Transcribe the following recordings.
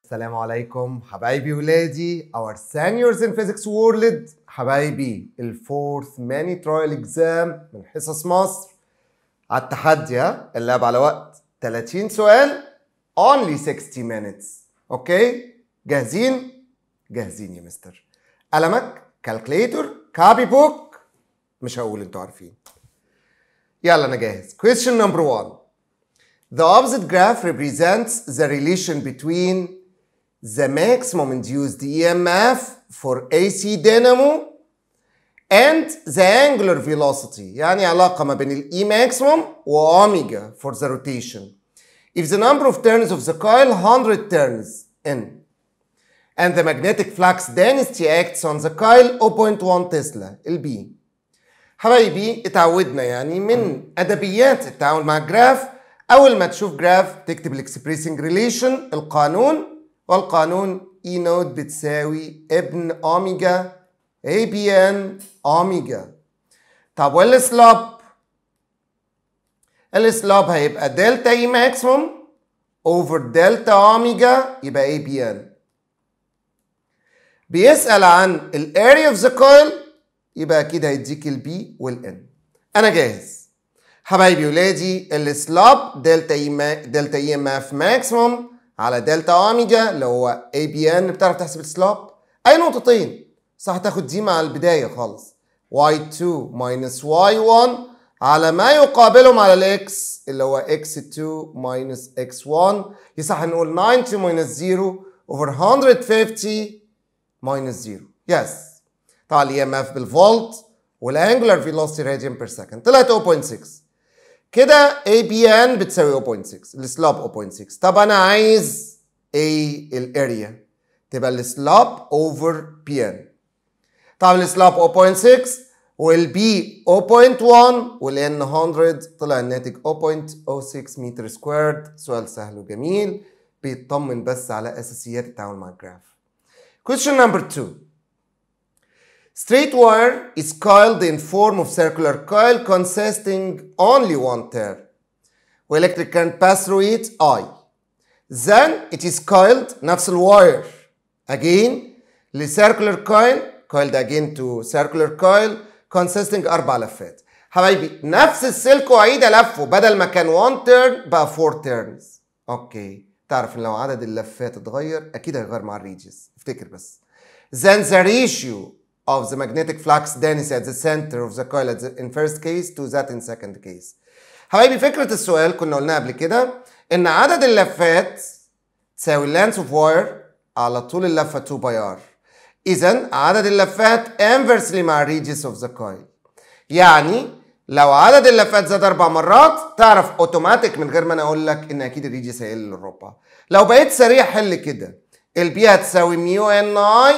السلام عليكم حبايبي ولادي our seniors in physics world حبايبي الفورث ماني ترايل اكزام من حصص مصر على التحدي ها اللعب على وقت 30 سؤال only 60 minutes اوكي جاهزين جاهزين يا مستر قلمك كالكليتور كابي بوك مش هقول انتوا عارفين يلا انا جاهز question number one The opposite graph represents the relation between the maximum induced EMF for AC dynamo and the angular velocity يعني علاقة ما بين ال E maximum و omega for the rotation. If the number of turns of the coil 100 turns in and the magnetic flux density acts on the coil 0.1 تسلا ال B. حبايبي اتعودنا يعني من ادبيات التعامل مع الجراف اول ما تشوف جراف تكتب الاكسبريسنج ريليشن القانون والقانون اي نوت بتساوي ابن اوميجا اي بي ان اوميجا طب والسلوب السلوب هيبقى دلتا اي ماكسيموم اوفر دلتا اوميجا يبقى اي بي ان بيسأل عن الاريا اوف ذا كويل يبقى اكيد هيديك البي والان انا جاهز حبايبي ولادي السلوب دلتا اي دلتا اي ام اف ماكسيموم على دلتا اوميجا اللي هو اي بي ان بتعرف تحسب السلوب اي نقطتين صح تاخد دي مع البدايه خالص y2 minus y1 على ما يقابلهم على الاكس اللي هو x2 minus x1 يصح نقول 90 minus 0 over 150 minus 0 يس yes. طبعا الاي ام اف بالفولت والانجولار فيلوسيتي راديان بير سكند طلعت 0.6 كده اي بي ان بتساوي 0.6 السلوب 0.6 طب انا عايز ايه الاريا تبقى السلوب اوفر بي ان طبعا السلوب 0.6 والبي 0.1 والان 100 طلع الناتج 0.06 متر سكويرد سؤال سهل وجميل بيطمن بس على اساسيات التعامل مع الجراف question number 2 Straight wire is coiled in form of circular coil consisting only one turn. Electric current pass through it I. Then it is coiled نفس الواير again لcircular coil coiled again to circular coil consisting أربع لفات. حبايبي نفس السلك أعيد لفه بدل ما كان 1 turn بقى 4 turns. اوكي تعرف ان لو عدد اللفات اتغير اكيد هيغير مع الريجز افتكر بس. Then the ratio of the magnetic flux density at the center of the coil at the, in first case to that in second case. حبايبي فكرة السؤال كنا قلناها قبل كده إن عدد اللفات تساوي length of wire على طول اللفة 2 باي r. إذا عدد اللفات inversely مع radius of the coil. يعني لو عدد اللفات زاد أربع مرات تعرف أوتوماتيك من غير ما أنا أقول لك إن أكيد الريديوس هيقل للربع. لو بقيت سريع حل كده. البي هتساوي ميو ان اي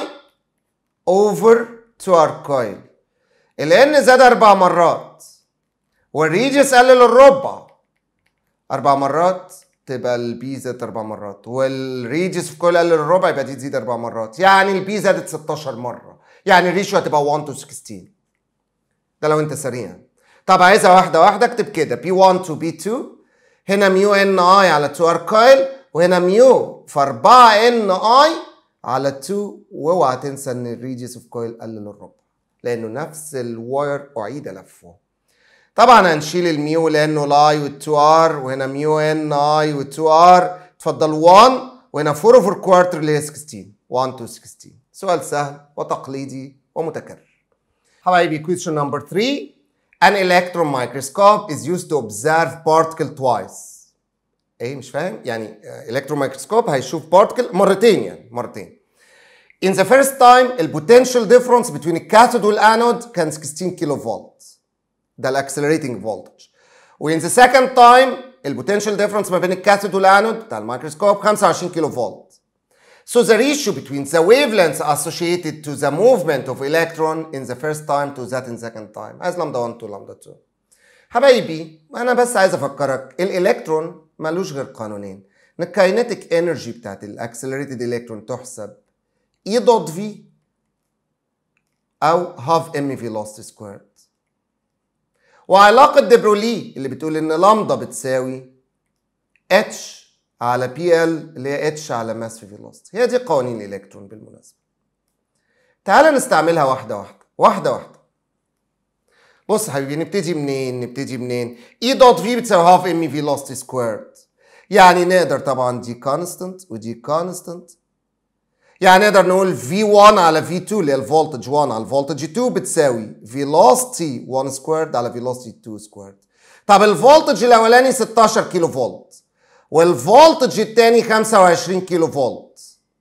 اوفر تو ار كويل الان زاد اربع مرات والريجس قلل الربع اربع مرات تبقى البي زادت اربع مرات والريجس في كل قلل الربع يبقى دي تزيد اربع مرات يعني البي زادت 16 مره يعني الريشيو هتبقى 1 تو 16 ده لو انت سريع طب عايزها واحده واحده اكتب كده بي 1 تو بي 2 هنا ميو ان اي على 2 ار كويل وهنا ميو في 4 ان اي على 2 واوعى تنسى ان الريجيس اوف كويل قلل الربع لانه نفس الواير اعيد لفه طبعا هنشيل الميو لانه لاي وال2 ار وهنا ميو ان اي وال2 ار اتفضل 1 وهنا 4 اوفر كوارتر اللي هي 16 1 to 16 سؤال سهل وتقليدي ومتكرر حبايبي question number 3 an electron microscope is used to observe particle twice ايه مش فاهم يعني الكترون مايكروسكوب هيشوف بارتكل مرتين يعني مرتين In the first time البوتنشال ديفرنس between الكاثود والانود كان 16 كيلو فولت ده الاكسلريتنج فولتج وin the second time البوتنشال ديفرنس ما بين الكاثود والانود بتاع الميكروسكوب 25 كيلو فولت So the ratio between the wavelengths associated to the movement of electron in the first time to that in second time as lambda 1 to lambda 2 حبايبي انا بس عايز افكرك الالكترون ملوش غير قانونين ان الكاينتيك انرجي بتاعت الاكسلريتد الكترون تحسب اي دوت في او هاف ام فيلوسيتي سكويرد وعلاقة دبرولي اللي بتقول ان لامدا بتساوي اتش على بي ال اللي هي اتش على ماس في فيلوسيتي هي دي قوانين الالكترون بالمناسبه تعال نستعملها واحده واحده واحده واحده بص يا حبيبي نبتدي منين نبتدي منين اي دوت في بتساوي هاف ام فيلوسيتي سكويرد يعني نقدر طبعا دي كونستنت ودي كونستنت يعني نقدر نقول V1 على V2 اللي هي الفولتج 1 على الفولتج 2 بتساوي velocity 1 سكويرد على velocity 2 سكويرد طب الفولتج الاولاني 16 كيلو فولت والفولتج الثاني 25 كيلو فولت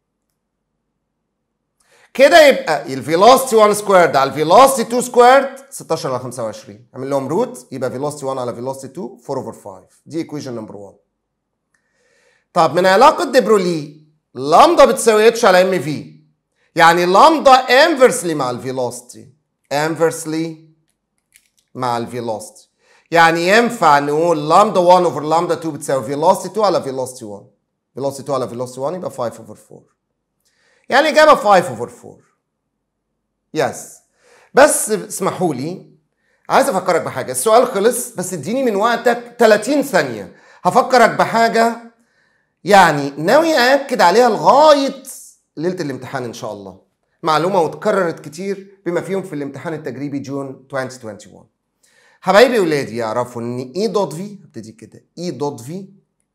كده يبقى الفيلوسيتي 1 سكويرد على الفيلوسيتي 2 سكويرد 16 على 25 اعمل لهم روت يبقى فيلوسيتي 1 على فيلوسيتي 2 4 اوفر 5 دي ايكويشن نمبر 1 طب من علاقه دبرولي لامدا بتساوي اتش على ام في يعني لامدا انفرسلي مع الفيلوسيتي انفرسلي مع الفيلوسيتي يعني ينفع نقول لامدا 1 اوفر لامدا 2 بتساوي فيلوسيتي 2 على فيلوسيتي 1 فيلوسيتي 2 على فيلوسيتي 1 يبقى 5 اوفر 4 يعني الاجابه 5 اوفر 4 يس بس اسمحوا لي عايز افكرك بحاجه السؤال خلص بس اديني من وقتك 30 ثانيه هفكرك بحاجه يعني ناوي أأكد عليها لغاية ليلة الامتحان إن شاء الله معلومة واتكررت كتير بما فيهم في الامتحان التجريبي جون 2021 حبايبي ولادي يعرفوا ان E دوت في هبتدي كده E دوت في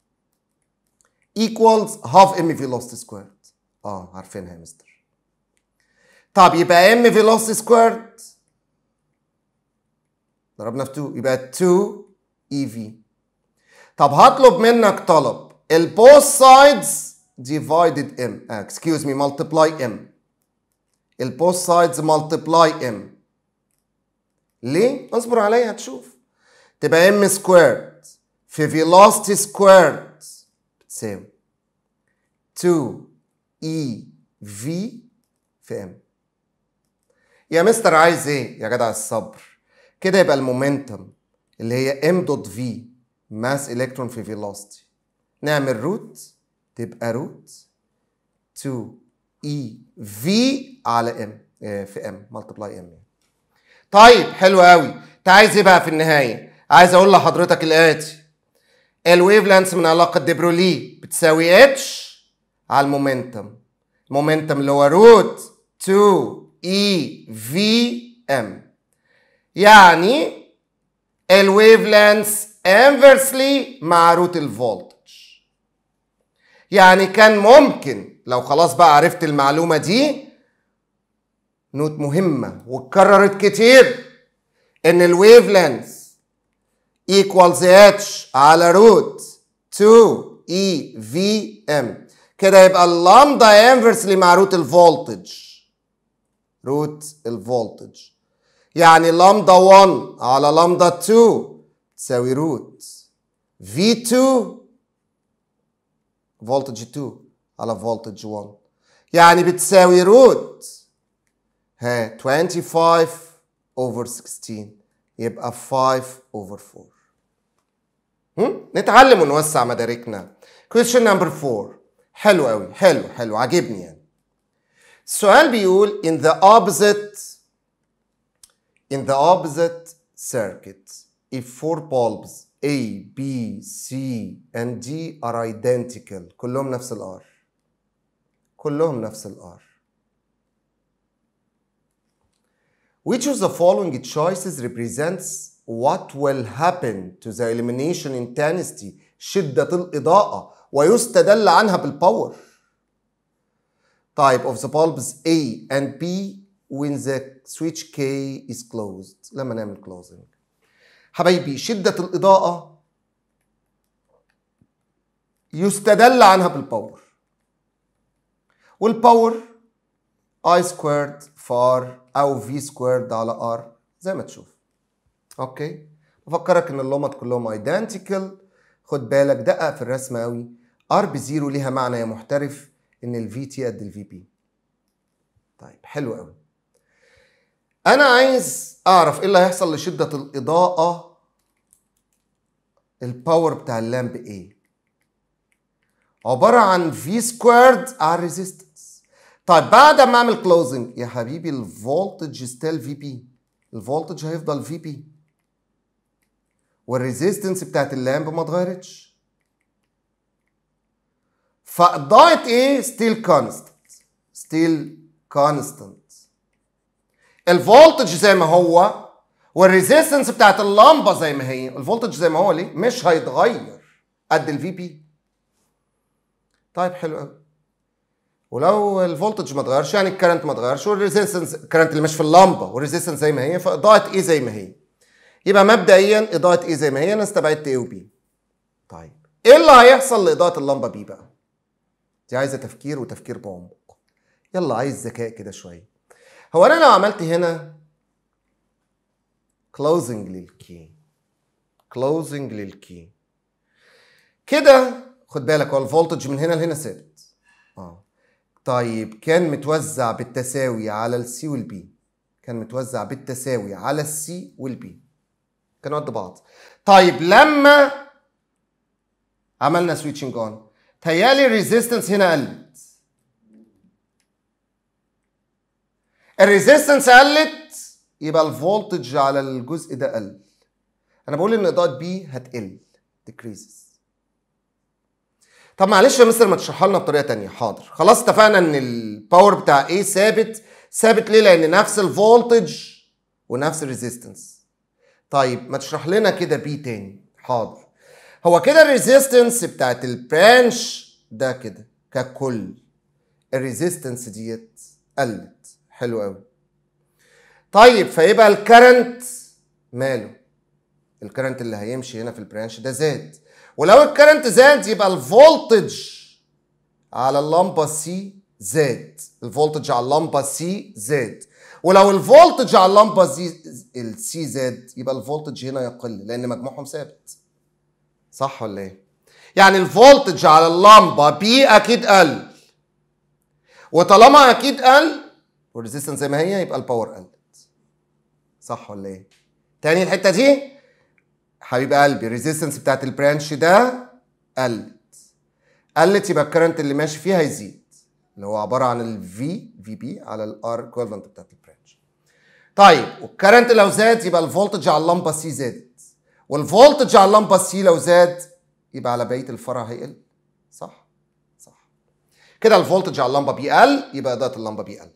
equals half m velocity squared اه عارفينها يا مستر طب يبقى m velocity squared ضربنا في 2 يبقى 2 ev طب هطلب منك طلب ال both sides divided m uh, excuse me multiply m ال both sides multiply m ليه؟ اصبر عليا هتشوف تبقى m squared في velocity squared بتساوي 2 e v في m يا مستر عايز ايه يا جدع الصبر كده يبقى المومنتم اللي هي m دوت v ماس الكترون في velocity نعمل روت تبقى روت 2 اي في على ام في ام ملتبلاي ام طيب حلو قوي انت عايز ايه بقى في النهايه عايز اقول لحضرتك الاتي الويف لانس من علاقه ديبرولي بتساوي اتش على المومنتم المومنتم اللي هو روت 2 اي في ام يعني الويف لانس انفرسلي مع روت الفولتج يعني كان ممكن لو خلاص بقى عرفت المعلومة دي نوت مهمة واتكررت كتير ان الويف لينث equals h على روت 2 e v m كده يبقى اللامدا انفرسلي مع روت الفولتج روت الفولتج يعني لامدا 1 على لامدا 2 تساوي روت v2 فولتج 2 على فولتج 1 يعني بتساوي روت ها 25 over 16 يبقى 5 over 4 هم؟ نتعلم ونوسع مداركنا question number 4 حلو قوي حلو حلو عاجبني يعني السؤال بيقول in the opposite in the opposite circuit if four bulbs A, B, C and D are identical كلهم نفس الار كلهم نفس الار Which of the following choices represents what will happen to the illumination intensity شدة الإضاءة ويستدل عنها بالباور type of the bulbs A and B when the switch K is closed لما نعمل closing حبايبي شدة الإضاءة يستدل عنها بالباور والباور I squared فار أو V squared على R زي ما تشوف أوكي بفكرك إن اللومات كلهم ايدنتيكال خد بالك دقق في الرسمة أوي R بزيرو ليها معنى يا محترف إن ال VT قد ال VP طيب حلو أوي أنا عايز أعرف إيه اللي هيحصل لشدة الإضاءة الباور بتاع اللامب ايه عبارة عن في سكويرد على الريزيستنس طيب بعد ما اعمل كلوزنج يا حبيبي الفولتج ستيل في بي الفولتج هيفضل في بي والريزيستنس بتاعت اللامب ما اتغيرتش فاضاءة ايه ستيل كونستنت ستيل كونستنت الفولتج زي ما هو والريزيستنس بتاعت اللمبه زي ما هي الفولتج زي ما هو ليه مش هيتغير قد الفي بي طيب حلو قوي ولو الفولتج ما اتغيرش يعني الكرنت ما اتغيرش والريزيستنس الكرنت اللي مش في اللمبه والريزيستنس زي ما هي فاضاءه ايه زي ما هي يبقى مبدئيا اضاءه ايه زي ما هي انا استبعدت ايه وبي طيب ايه اللي هيحصل لاضاءه اللمبه بي بقى دي عايزه تفكير وتفكير بعمق يلا عايز ذكاء كده شويه هو انا لو عملت هنا closing للكي closing للكي كده خد بالك هو الفولتج من هنا لهنا ثابت اه طيب كان متوزع بالتساوي على السي والبي كان متوزع بالتساوي على السي والبي كانوا قد بعض طيب لما عملنا سويتشنج اون تهيالي الريزيستنس هنا قلت الريزيستنس قلت يبقى الفولتج على الجزء ده قل انا بقول ان اضاءه بي هتقل decreases طب معلش يا مستر ما تشرحها لنا بطريقه تانية حاضر خلاص اتفقنا ان الباور بتاع ايه ثابت ثابت ليه لان نفس الفولتج ونفس الريزيستنس طيب ما تشرح لنا كده بي تاني حاضر هو كده الريزيستنس بتاعت البرانش ده كده ككل الريزيستنس ديت قلت حلو قوي طيب فيبقى الكرنت ماله الكرنت اللي هيمشي هنا في البرانش ده زاد ولو الكرنت زاد يبقى الفولتج على اللمبه سي زاد الفولتج على اللمبه سي زاد ولو الفولتج على اللمبه زي السي زاد يبقى الفولتج هنا يقل لان مجموعهم ثابت صح ولا ايه يعني الفولتج على اللمبه بي اكيد قل وطالما اكيد قل والريزيستنس زي ما هي يبقى الباور قلت صح ولا ايه تاني الحته دي حبيب قلبي الريزيستنس بتاعت البرانش ده قلت قلت يبقى الكرنت اللي ماشي فيه هيزيد اللي هو عباره عن الفي في بي على الار ايكويفالنت بتاعت البرانش طيب والكرنت لو زاد يبقى الفولتج على اللمبه سي زادت والفولتج على اللمبه سي لو زاد يبقى على بقيه الفرع هيقل صح صح كده الفولتج على اللمبه بيقل يبقى اضاءه اللمبه بيقلت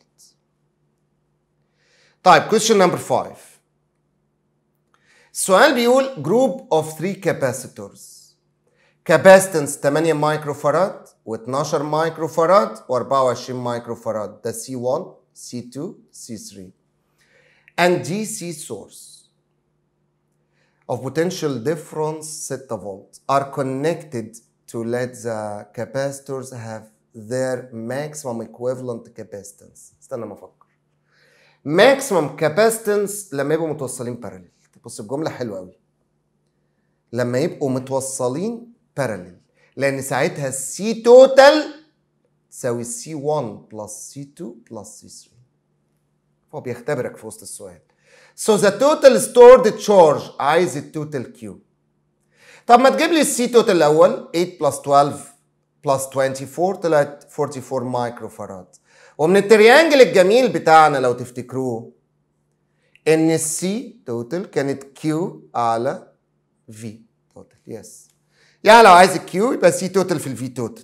طيب question number 5 السؤال بيقول group of 3 capacitors capacitance 8 مايكرو فاراد و12 مايكرو فاراد و24 مايكرو فاراد ده C1 C2 C3 and DC source of potential difference 6 volt are connected to let the capacitors have their maximum equivalent capacitance استنى ما افكر maximum capacitance لما يبقوا متوصلين باراليل بص الجملة حلوة قوي لما يبقوا متوصلين باراليل لأن ساعتها السي توتال تساوي سي 1 بلس سي 2 بلس سي 3 هو بيختبرك في وسط السؤال So the total stored charge عايز التوتال Q طب ما تجيب لي السي توتال الأول 8 بلس 12 بلس 24 طلعت 44 مايكرو فاراد ومن التريانجل الجميل بتاعنا لو تفتكروه ان السي توتال كانت كيو على في توتال يس يعني لو عايز الكيو يبقى سي توتال في الفي توتال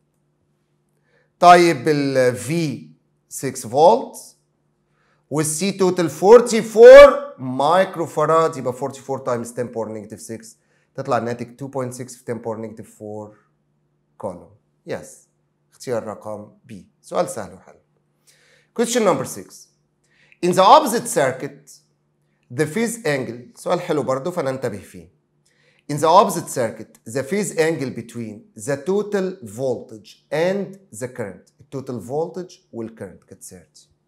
طيب الفي 6 فولت والسي توتال 44 مايكرو فاراد يبقى 44 تايمز 10 باور نيجاتيف 6 تطلع الناتج 2.6 في 10 باور نيجاتيف 4 كولوم يس اختيار رقم بي سؤال سهل وحلو question number 6 In the opposite circuit, the phase angle سؤال حلو برضه فننتبه فيه. In the opposite circuit, the phase angle between the total voltage and the current. التوتال voltage والcurrent كانت 30.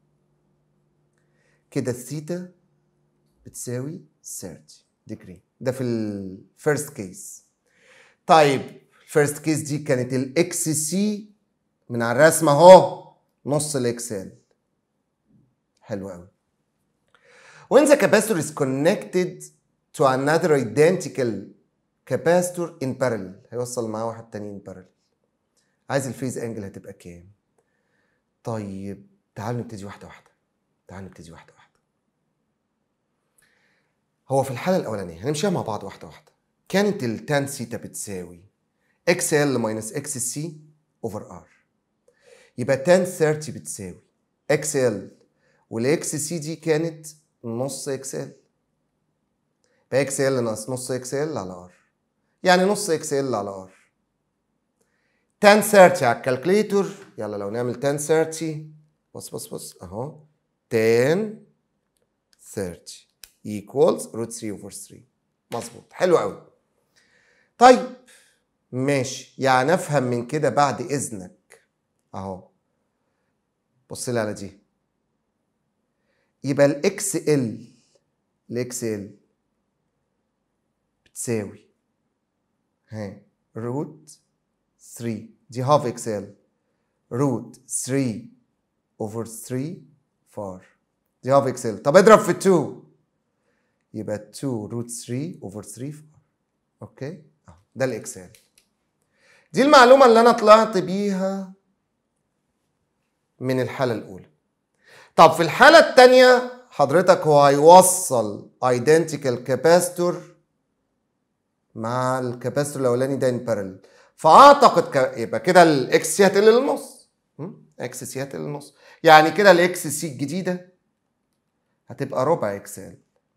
كده الثيتا بتساوي 30 degree. ده في ال first case. طيب first case دي كانت الاكس سي من على الرسمة اهو نص الاكسل. حلو قوي. When the capacitor is connected to another identical capacitor in parallel هيوصل معاه واحد تاني in parallel. عايز الفيز انجل هتبقى كام؟ طيب تعالوا نبتدي واحدة واحدة. تعالوا نبتدي واحدة واحدة. هو في الحالة الأولانية هنمشيها مع بعض واحدة واحدة. كانت التان سيتا بتساوي اكس ال ماينس اكس سي اوفر ار يبقى tan 30 بتساوي اكس ال والاكس سي دي كانت نص اكس ال يبقى اكس ال ناقص نص اكس ال على ار يعني نص اكس ال على ار tan 30 على الكالكليتور يلا لو نعمل tan 30 بص بص بص اهو tan 30 equals root 3 over 3 مظبوط حلو قوي طيب ماشي يعني افهم من كده بعد اذنك اهو بص لي على دي يبقى الاكس ال الاكس ال بتساوي ها روت 3 دي هاف اكس ال روت 3 اوفر 3 فار دي هاف اكس ال طب اضرب في 2 يبقى 2 روت 3 اوفر 3 فار اوكي أهو، ده الاكسل دي المعلومه اللي انا طلعت بيها من الحاله الاولى طب في الحاله الثانيه حضرتك هو هيوصل ايدنتيكال كاباستور مع الكاباستور الاولاني ده ان بارل فاعتقد ك... يبقى كده الاكس سي هتقل للنص م? اكس سي هتقل للنص يعني كده الاكس سي الجديده هتبقى ربع اكس ال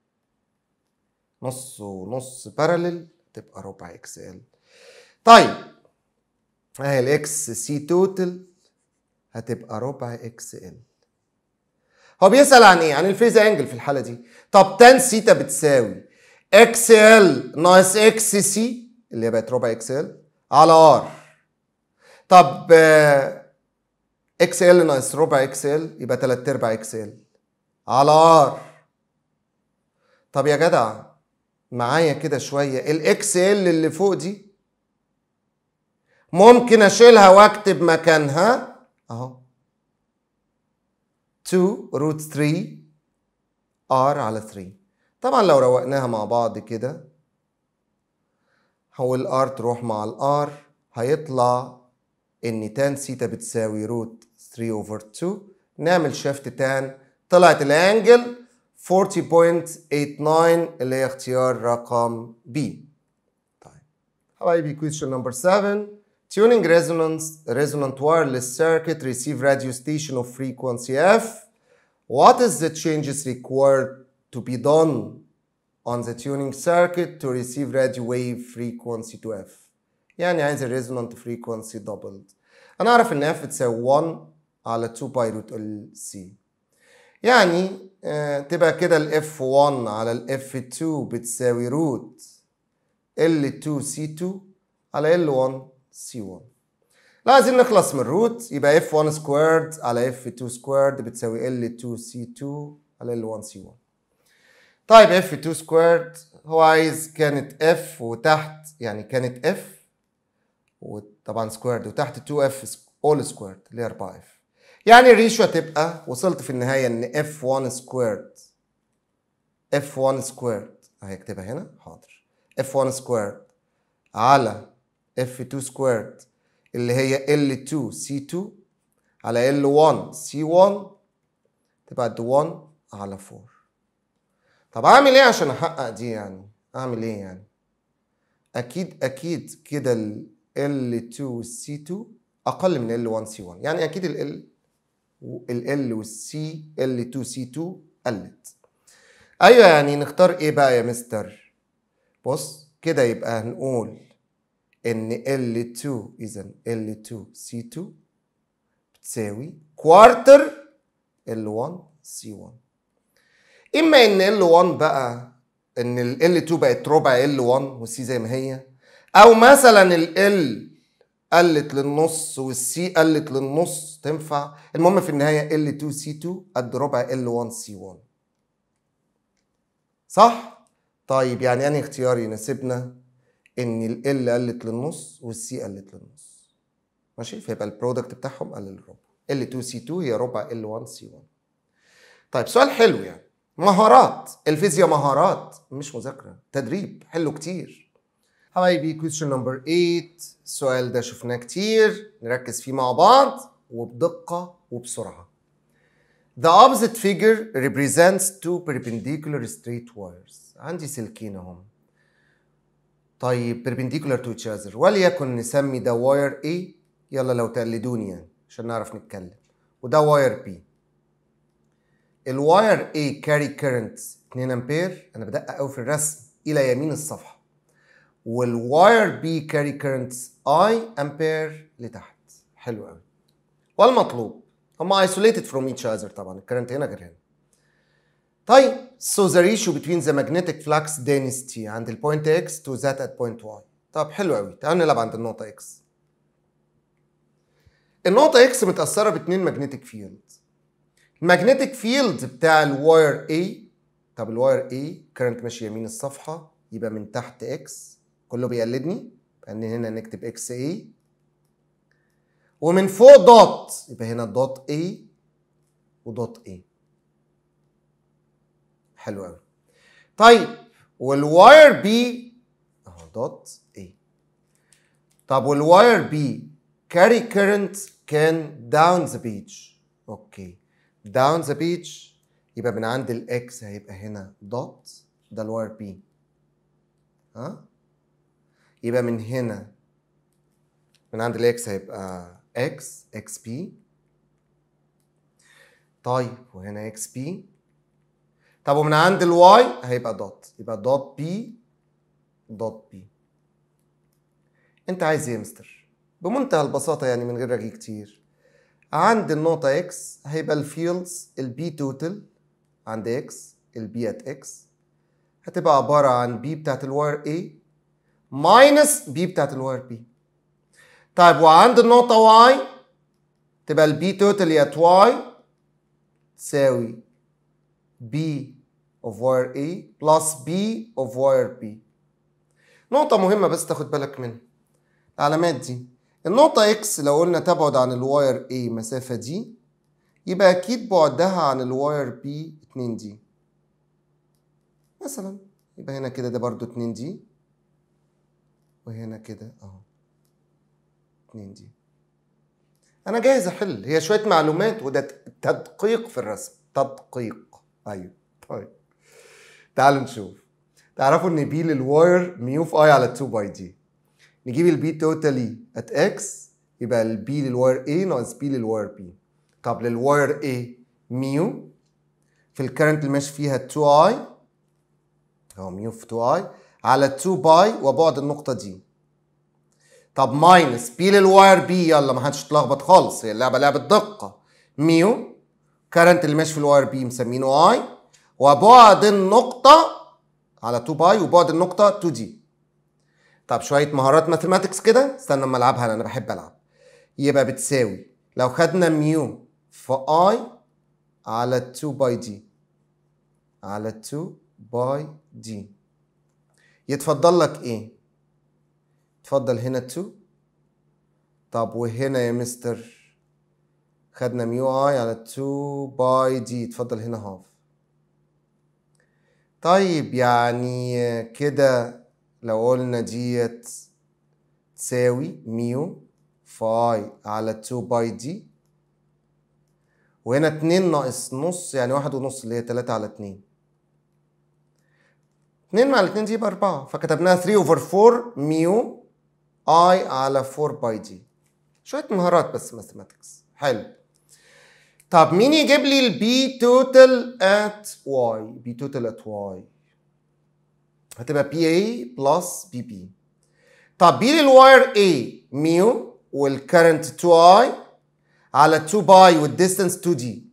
نص ونص بارلل تبقى ربع اكس ال طيب اهي الاكس سي توتال هتبقى ربع اكس ال هو بيسأل عن ايه؟ عن الفيز انجل في الحالة دي. طب تان سيتا بتساوي اكس ال ناقص اكس سي اللي هي بقت ربع اكس ال على ار. طب اكس ال ناقص ربع اكس ال يبقى تلات ارباع اكس ال على ار. طب يا جدع معايا كده شوية الاكس ال اللي فوق دي ممكن اشيلها واكتب مكانها اهو 2 روت 3 ار على 3 طبعا لو روقناها مع بعض كده هو الار تروح مع الار هيطلع ان تان سيتا بتساوي روت 3 اوفر 2 نعمل شيفت تان طلعت الانجل 40.89 اللي هي اختيار رقم B طيب حبايبي question number 7 Tuning resonance resonant wireless circuit receive radio station of frequency F. What is the changes required to be done on the tuning circuit to receive radio wave frequency to F? يعني عايز ال resonant frequency doubled. أنا أعرف إن F تساوي 1 على 2 باي روت ال C. يعني آه تبقى كده ال F1 على ال F2 بتساوي روت L2 C2 على L1 C1 لازم نخلص من الروت يبقى F1 سكويرد على F2 سكويرد بتساوي L2 C2 على L1 C1 طيب F2 سكويرد هو عايز كانت F وتحت يعني كانت F وطبعا سكويرد وتحت 2F all سكويرد اللي هي 4F يعني الريشيو هتبقى وصلت في النهاية إن F1 سكويرد F1 سكويرد هيكتبها هنا حاضر F1 سكويرد على F2 سكويرد اللي هي L2 C2 على L1 C1 تبقى قد 1 على 4 طب اعمل ايه عشان احقق دي يعني اعمل ايه يعني اكيد اكيد كده ال L2 C2 اقل من L1 C1 يعني اكيد ال L ال L والسي L2 C2 قلت ايوه يعني نختار ايه بقى يا مستر بص كده يبقى هنقول ان L2 اذا L2 C2 بتساوي كوارتر L1 C1 اما ان L1 بقى ان ال L2 بقت ربع L1 والسي زي ما هي او مثلا ال L قلت للنص والسي قلت للنص تنفع المهم في النهايه L2 C2 قد ربع L1 C1 صح طيب يعني انهي اختيار يناسبنا ان ال L قلت للنص والسي قلت للنص ماشي فيبقى البرودكت بتاعهم قل للربع L2 C2 هي ربع L1 C1 طيب سؤال حلو يعني مهارات الفيزياء مهارات مش مذاكرة تدريب حلو كتير حبايبي question number 8 السؤال ده شفناه كتير نركز فيه مع بعض وبدقة وبسرعة The opposite figure represents two perpendicular straight wires عندي سلكين اهم طيب perpendicular to each other وليكن نسمي ده wire A يلا لو تقلدوني يعني عشان نعرف نتكلم وده واير بي الواير A كاري كيرنت 2 امبير انا بدقق قوي في الرسم الى يمين الصفحه والواير بي كاري كيرنت اي امبير لتحت حلو قوي والمطلوب هما isolated from each other طبعا الكرنت هنا غير هنا طيب so the ratio between the magnetic flux density عند البوينت x to that at point y طب حلو قوي تعالوا نلعب عند النقطة x النقطة x متأثرة باتنين magnetic field المagnetic field بتاع الواير A طب الواير A كرنت ماشي يمين الصفحة يبقى من تحت x كله بيقلدني لأن هنا نكتب اكس A ومن فوق دوت يبقى هنا دوت A ودوت A حلو قوي طيب والواير بي اهو دوت A طب والواير بي carry current كان down the page اوكي down the page يبقى من عند الاكس هيبقى هنا دوت ده الواير بي ها يبقى من هنا من عند الاكس هيبقى اكس اكس بي طيب وهنا اكس بي طب ومن عند الواي هيبقى دوت يبقى دوت بي دوت بي انت عايز ايه يا مستر بمنتهى البساطة يعني من غير رغي كتير عند النقطة اكس هيبقى الفيلدز البي توتال عند اكس البي ات اكس هتبقى عبارة عن بي بتاعت الواير A ماينس بي بتاعت الواير بي طيب وعند النقطة واي تبقى البي توتال ات واي تساوي بي of wire A plus B of wire B نقطة مهمة بس تاخد بالك منها العلامات دي النقطة X لو قلنا تبعد عن الواير A مسافة دي يبقى أكيد بعدها عن الواير B 2 دي مثلا يبقى هنا كده ده برضو 2 دي وهنا كده اهو 2 دي انا جاهز احل هي شويه معلومات وده تدقيق في الرسم تدقيق ايوه طيب تعالوا نشوف تعرفوا ان بي للواير ميو في اي على 2 باي دي نجيب البي توتالي ات اكس يبقى البي للواير A ناقص بي للواير B طب للواير A ميو في الكرنت اللي ماشي فيها 2 اي اهو ميو في 2 اي على 2 باي وبعد النقطة دي طب ماينس بي للواير بي يلا ما حدش يتلخبط خالص هي اللعبة لعبة دقة ميو كرنت اللي ماشي في الواير بي مسمينه اي وبعد النقطة على 2 باي وبعد النقطة 2 دي طب شوية مهارات ماثيماتكس كده استنى اما العبها انا, أنا بحب العب يبقى بتساوي لو خدنا ميو في اي على 2 باي دي على 2 باي دي يتفضل لك ايه اتفضل هنا 2 طب وهنا يا مستر خدنا ميو اي على 2 باي دي اتفضل هنا هاف طيب يعني كده لو قلنا ديت تساوي ميو فاي على 2 باي دي وهنا 2 ناقص نص يعني واحد ونص اللي هي 3 على 2 2 مع الاثنين دي يبقى 4 فكتبناها 3 اوفر 4 ميو اي على 4 باي دي شويه مهارات بس ماثيماتكس حلو طب مين يجيب لي البي توتال ات واي بي توتال ات واي هتبقى بي اي بلس بي بي طب بي للواير اي ميو والكرنت 2 اي على 2 باي والديستنس 2 دي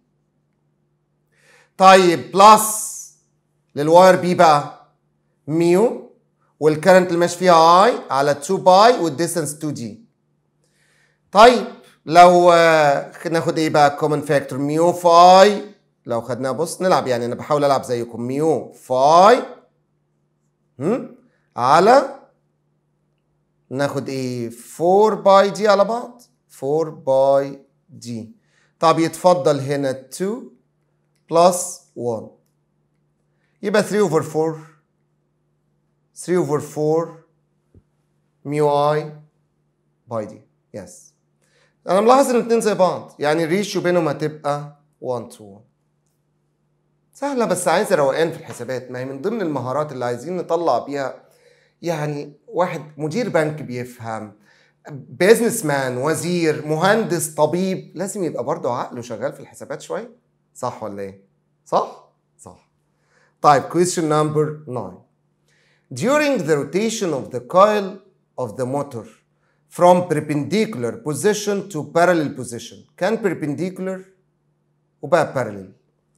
طيب بلس للواير بي بقى ميو والكرنت اللي ماشي فيها اي على 2 باي والديستنس 2 دي طيب لو ناخد ايه بقى كومن فاكتور ميو فاي لو خدناها بص نلعب يعني انا بحاول العب زيكم ميو فاي هم؟ على ناخد ايه 4 باي دي على بعض 4 باي دي طب يتفضل هنا 2 بلس 1 يبقى 3 اوفر 4 3 اوفر 4 ميو اي باي دي يس انا ملاحظ ان الاثنين زي بعض يعني الريشيو بينهم هتبقى 1 to 1 سهله بس عايزه روقان في الحسابات ما هي من ضمن المهارات اللي عايزين نطلع بيها يعني واحد مدير بنك بيفهم بيزنس مان وزير مهندس طبيب لازم يبقى برضه عقله شغال في الحسابات شويه صح ولا ايه صح صح طيب question number 9 during the rotation of the coil of the motor from perpendicular position to parallel position كان perpendicular وبقى parallel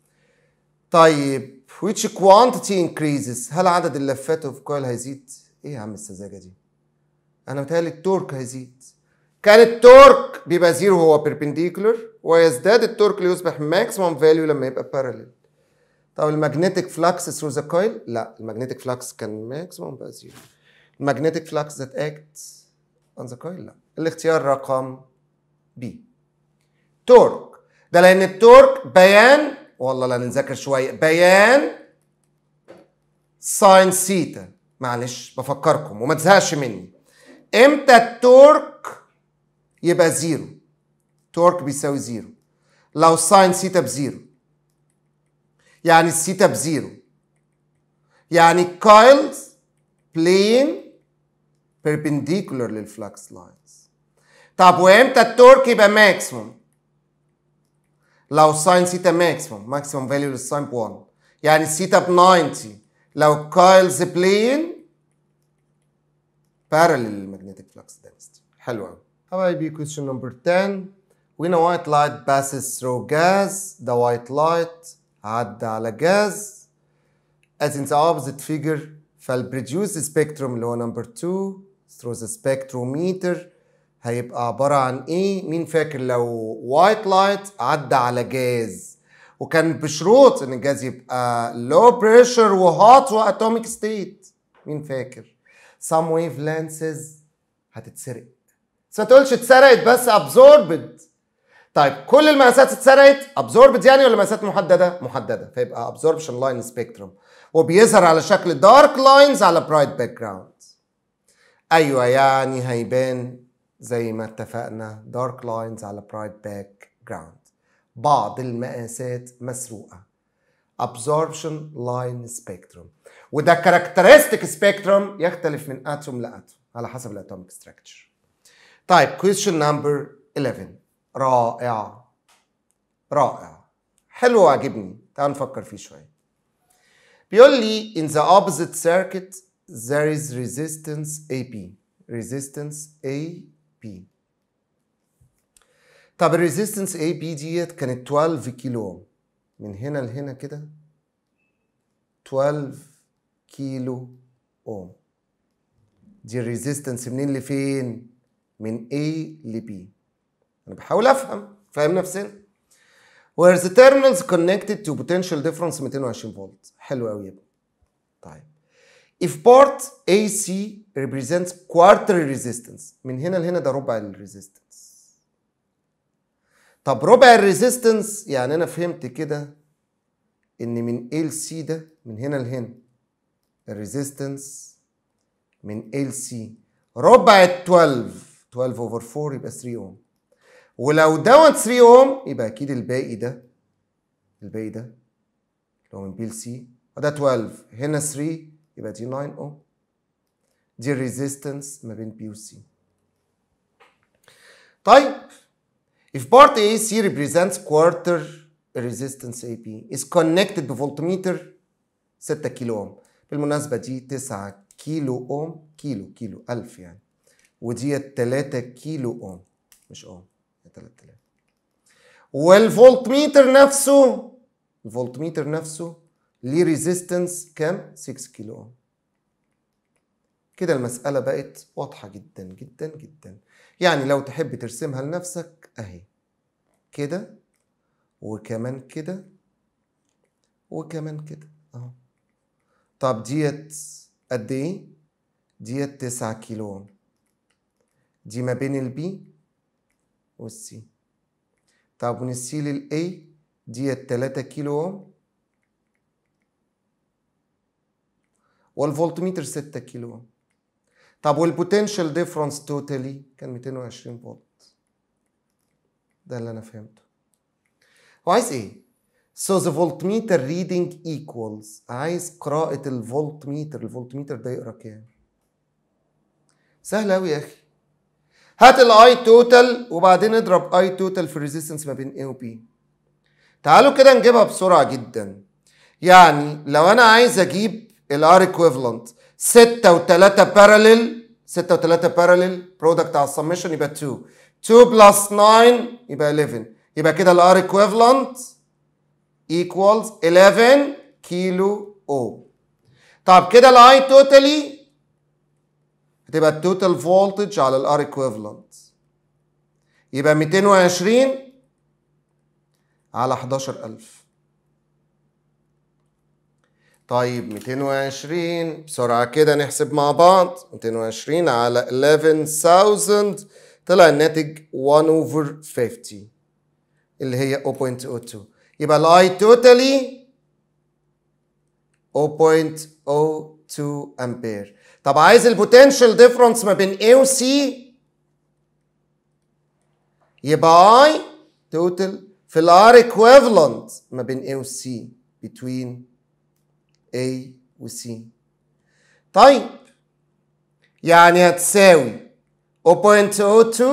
طيب which quantity increases هل عدد اللفات of coil هيزيد ايه يا عم السذاجه دي انا متهيألي التورك هيزيد كان التورك بيبقى زيرو هو perpendicular ويزداد التورك ليصبح maximum value لما يبقى parallel طب المagnetic flux through the coil لا المagnetic flux كان maximum بقى زيرو المagnetic flux that acts on the coil لا الاختيار رقم B تورك ده لان التورك بيان والله لا نذاكر شويه بيان ساين سيتا معلش بفكركم وما تزهقش مني امتى التورك يبقى زيرو تورك بيساوي زيرو لو ساين سيتا بزيرو يعني السيتا بزيرو يعني كايلز بلين perpendicular للفلكس لاينز طب وامتى التورك يبقى ماكسيموم لو ساين سيتا ماكسيموم ماكسيموم فاليو للساين ب 1 يعني السيتا ب 90 لو كايلز بلين parallel magnetic flux density حلو قوي حبايبي question number 10 when a white light passes through gas the white light عدى على gas as in the opposite figure فالبريديوس spectrum اللي هو number 2 through the spectrometer هيبقى عبارة عن ايه؟ مين فاكر لو وايت لايت عدى على جاز وكان بشروط ان الجاز يبقى low pressure وهوت واتوميك ستيت مين فاكر؟ some wavelengths هتتسرق بس ما تقولش اتسرقت بس absorbed طيب كل المقاسات اتسرقت absorbed يعني ولا مقاسات محدده؟ محدده فيبقى absorption line spectrum وبيظهر على شكل dark lines على bright background ايوه يعني هيبان زي ما اتفقنا dark lines على bright background بعض المقاسات مسروقه absorption line spectrum وده characteristic spectrum يختلف من اتوم لاتوم على حسب الاتوميك structure طيب question number 11 رائع رائع حلو وعجبني تعال نفكر فيه شويه بيقول لي in the opposite circuit there is resistance AP resistance AP طب الريزيستنس AP ديت كانت 12 كيلو اوم من هنا لهنا كده 12 كيلو اوم دي الريزيستنس منين لفين من A ل B انا بحاول افهم فاهم نفسنا where the terminals connected to potential difference 220 فولت حلو قوي يبقى طيب if part AC represents quarter resistance من هنا لهنا ده ربع الريزيستنس طب ربع الريزيستنس يعني انا فهمت كده ان من ال سي ده من هنا لهنا الريزيستنس من ال سي ربع ال 12 12 اوفر 4 يبقى 3 اوم ولو دوت 3 اوم يبقى اكيد الباقي ده الباقي ده اللي هو من بي ال سي وده 12 هنا 3 يبقى دي 9 اوم دي الريزيستنس ما بين بي وسي طيب if part AC represents quarter resistance AP is connected بفولتميتر 6 كيلو اوم بالمناسبة دي 9 كيلو اوم كيلو كيلو 1000 يعني ودي 3 كيلو اوم مش اوم 3000 والفولتميتر نفسه الفولتميتر نفسه ليه ريزيستنس كام 6 كيلو اوم كده المسألة بقت واضحة جدا جدا جدا يعني لو تحب ترسمها لنفسك اهي كده وكمان كده وكمان كده اهو طب ديت قد ايه ديت 9 كيلو اوم دي ما بين البي والسي طب من السي للاي ديت 3 كيلو اوم والفولتميتر 6 كيلو اوم طب والبوتنشال ديفرنس توتالي كان 220 فولت ده اللي انا فهمته هو عايز ايه so the voltmeter reading equals عايز قراءة الفولتميتر الفولتميتر ده يقرا كام سهل قوي يا اخي هات الاي توتال وبعدين اضرب اي توتال في الريزيستنس ما بين A و B تعالوا كده نجيبها بسرعة جدا يعني لو انا عايز اجيب الار ايكويفالنت 6 و3 باراليل 6 و3 باراليل برودكت على السمشن يبقى 2 2 بلس 9 يبقى 11 يبقى كده الار ايكويفالنت equals 11 كيلو اوم طب كده الاي توتالي هتبقى التوتال فولتج على الار ايكويفالنت يبقى 220 على 11000 طيب 220 بسرعة كده نحسب مع بعض 220 على 11000 طلع الناتج 1 over 50 اللي هي 0.02 يبقى الاي توتالي 0.02 امبير طب عايز البوتنشال ديفرنس ما بين A و C يبقى I توتال في الار ايكويفالنت ما بين A و C between A و C طيب يعني هتساوي 0.02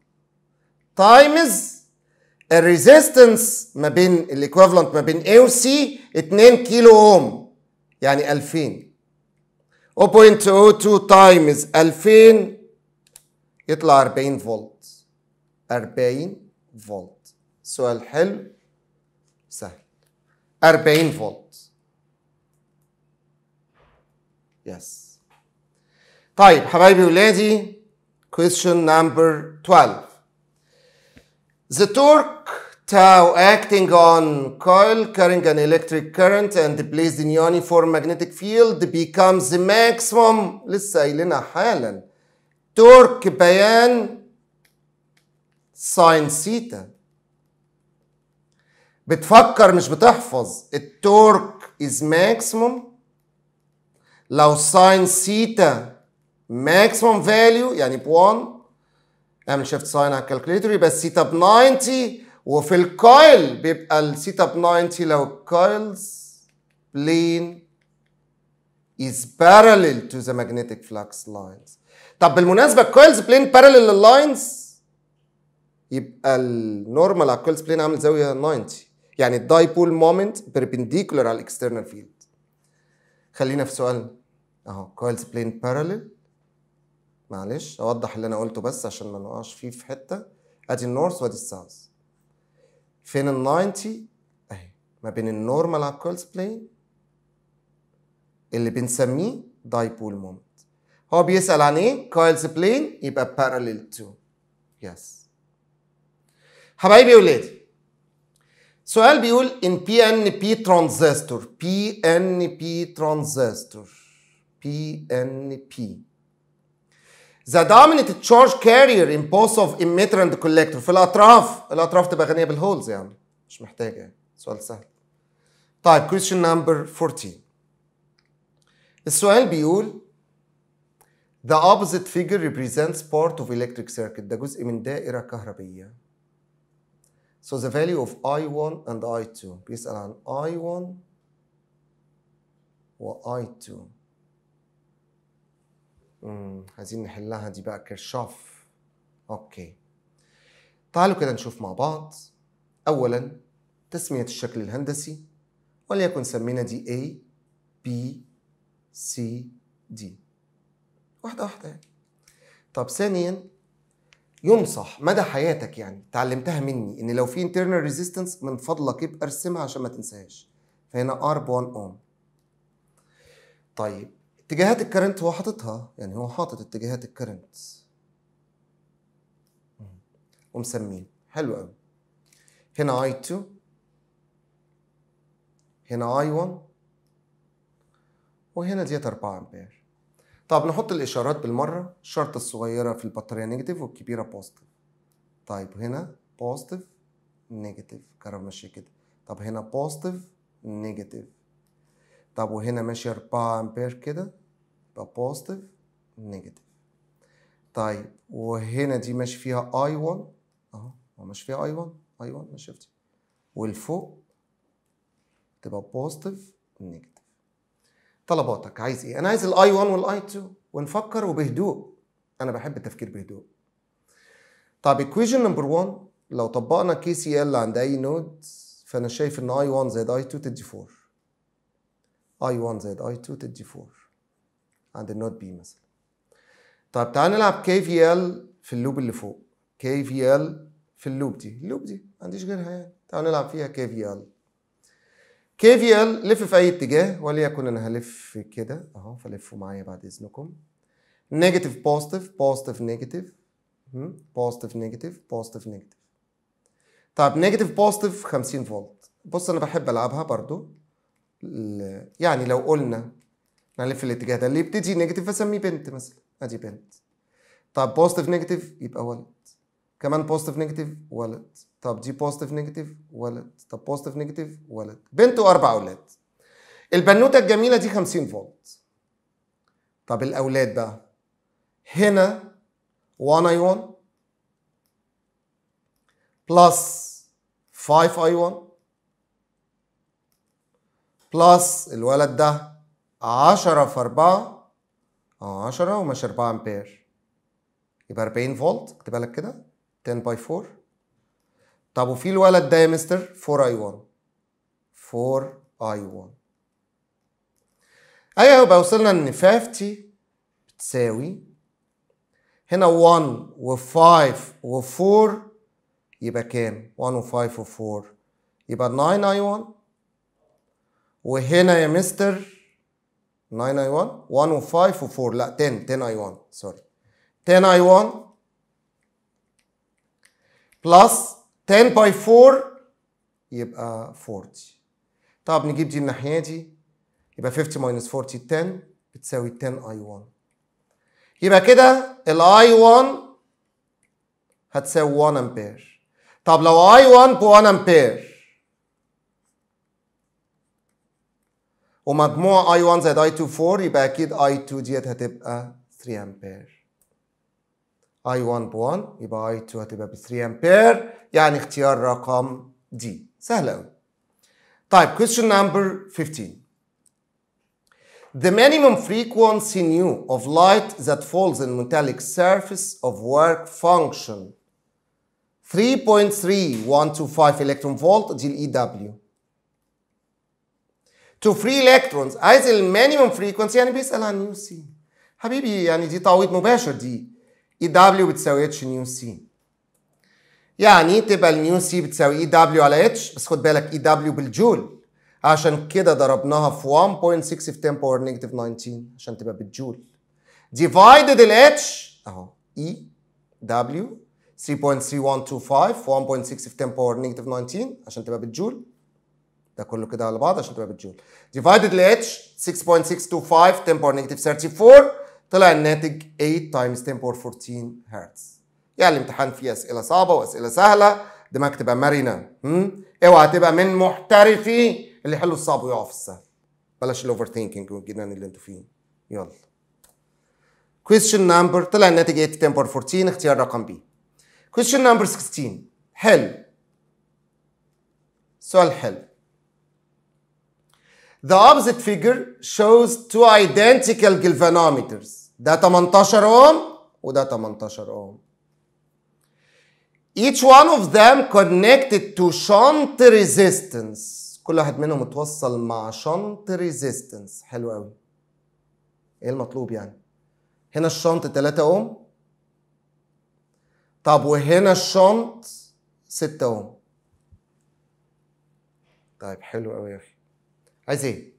تايمز الريزيستنس ما بين الايكويفالنت ما بين A و C 2 كيلو اوم يعني 2000 0.02 تايمز 2000 يطلع 40 فولت 40 فولت سؤال حلو سهل 40 فولت يس طيب حبايبي ولادي question number 12 The torque tau acting on coil carrying an electric current and placed in uniform magnetic field becomes the maximum لسه قايلينها حالا تورك بيان ساين سيتا بتفكر مش بتحفظ التورك is maximum لو ساين سيتا maximum value يعني ب 1 اعمل شيفت ساين على الكالكوليتر يبقى السيتا ب 90 وفي الكويل بيبقى السيتا ب 90 لو الكويلز plane is parallel to the magnetic flux lines طب بالمناسبة الكويلز بلين parallel لللاينز يبقى النورمال على الكويلز بلين عامل زاوية 90 يعني الدايبول مومنت بيربنديكولار على الاكسترنال فيلد خلينا في سؤال اهو كويلز بلين باراليل معلش اوضح اللي انا قلته بس عشان ما نقعش فيه في حته ادي النورث وادي الساوث فين ال 90 اهي ما بين النورمال على الكويلز بلين اللي بنسميه دايبول مومنت هو بيسأل عن ايه كويلز بلين يبقى باراليل تو يس حبايبي ولادي سؤال بيقول in PNP transistor PNP transistor PNP The dominant charge carrier in both of emitter and collector في الأطراف الأطراف تبقى غنية بالهولز يعني مش محتاجة يعني سؤال سهل طيب question number 14 السؤال بيقول The opposite figure represents part of electric circuit ده جزء من دائرة كهربية So the value of I1 and I2 بيسأل عن I1 و I2 امم عايزين نحلها دي بقى كرشاف اوكي تعالوا كده نشوف مع بعض اولا تسمية الشكل الهندسي وليكن سمينا دي A B C D واحدة واحدة يعني. طب ثانيا ينصح مدى حياتك يعني تعلمتها مني ان لو في internal resistance من فضلك يبقى ارسمها عشان ما تنساهاش فهنا R ب 1 اوم طيب اتجاهات الكرنت هو حاططها يعني هو حاطط اتجاهات الكرنت ومسميه حلو قوي هنا I2 هنا I1 وهنا ديت 4 امبير طب نحط الاشارات بالمره الشرطه الصغيره في البطاريه نيجاتيف والكبيره بوزيتيف طيب هنا بوزيتيف نيجاتيف كهرباء ماشيه كده طب هنا بوزيتيف نيجاتيف طب وهنا ماشي 4 امبير كده يبقى بوزيتيف نيجاتيف طيب وهنا دي ماشي فيها اي 1 اهو هو ماشي فيها اي 1 اي 1 ماشي شفتي والفوق تبقى بوزيتيف نيجاتيف طلباتك عايز ايه انا عايز الاي 1 والاي 2 ونفكر وبهدوء انا بحب التفكير بهدوء طب equation نمبر 1 لو طبقنا كي سي ال عند اي نود فانا شايف ان اي 1 زائد اي 2 تدي 4 اي 1 زائد اي 2 تدي 4 عند النود بي مثلا طب تعال نلعب كي في ال في اللوب اللي فوق كي في ال في اللوب دي اللوب دي ما عنديش غيرها يعني تعال نلعب فيها كي في ال كي في ال لف في اي اتجاه وليكن انا هلف كده اهو فلفوا معايا بعد اذنكم نيجاتيف بوزيتيف بوزيتيف نيجاتيف بوزيتيف نيجاتيف بوزيتيف نيجاتيف طب نيجاتيف بوزيتيف 50 فولت بص انا بحب العبها برضو ال- يعني لو قلنا نلف الاتجاه ده اللي يبتدي نيجاتيف اسميه بنت مثلا ادي بنت طب بوزيتيف نيجاتيف يبقى ولد كمان بوزيتيف نيجاتيف ولد طب دي بوزيتيف نيجاتيف ولد طب بوزيتيف نيجاتيف ولد بنت واربع اولاد البنوته الجميله دي 50 فولت طب الاولاد بقى هنا 1 اي 1 بلس 5 اي 1 بلس الولد ده 10 في 4 اه 10 ومش 4 امبير يبقى 40 فولت اكتبها لك كده 10 باي 4 طب وفي الولد ده يا مستر 4 اي 1 4 اي 1 ايوه يبقى وصلنا ان 50 بتساوي هنا 1 و5 و4 يبقى كام 1 و5 و4 يبقى 9 اي 1 وهنا يا مستر 9 اي 1 1 و5 و4 لا 10 10 اي 1 سوري 10 اي 1 بلس 10 باي 4 يبقى 40 طب نجيب دي الناحيه دي يبقى 50 ماينس 40 10 بتساوي 10 اي 1 يبقى كده الاي 1 هتساوي 1 امبير طب لو اي 1 ب 1 امبير ومجموع اي 1 زائد اي 2 4 يبقى اكيد اي 2 ديت هتبقى 3 امبير اي 1 ب 1 يبقى اي 2 هتبقى ب 3 امبير يعني اختيار رقم دي سهل قوي طيب question number 15 The minimum frequency nu of light that falls in metallic surface of work function 3.3125 electron volt دي الاي دبليو to free electrons عايز المينيمم فريكونسي يعني بيسأل عن نيو سي حبيبي يعني دي تعويض مباشر دي اي دبليو بتساوي اتش نيو سي يعني تبقى النيو سي بتساوي اي دبليو على اتش بس خد بالك اي دبليو بالجول عشان كده ضربناها في 1.6 في 10 باور نيجاتيف 19 عشان تبقى بالجول ديفايدد الاتش اهو اي دبليو 3.3125 1.6 في 10 باور نيجاتيف 19 عشان تبقى بالجول ده كله كده على بعض عشان تبقى بالجول ديفايدد ل h 6.625 10 باور نيجاتيف 34 طلع الناتج 8 تايمز 10 باور 14 هرتز يعني الامتحان فيه اسئله صعبه واسئله سهله دماغك تبقى مرنه هم؟ اوعى تبقى من محترفي اللي يحلوا الصعب ويقعوا في السهل بلاش الاوفر ثينكينج والجنان اللي انتوا فيه يلا question number طلع الناتج 8 10 باور 14 اختيار رقم بي question number 16 حلو سؤال حلو The opposite figure shows two identical galvanometers. ده 18 ohm وده 18 ohm. Each one of them connected to shunt resistance. كل واحد منهم متوصل مع shunt resistance. حلو قوي. ايه المطلوب يعني؟ هنا الشنط 3 اوم طب وهنا الشنط 6 اوم طيب حلو قوي يا اخي عايز ايه؟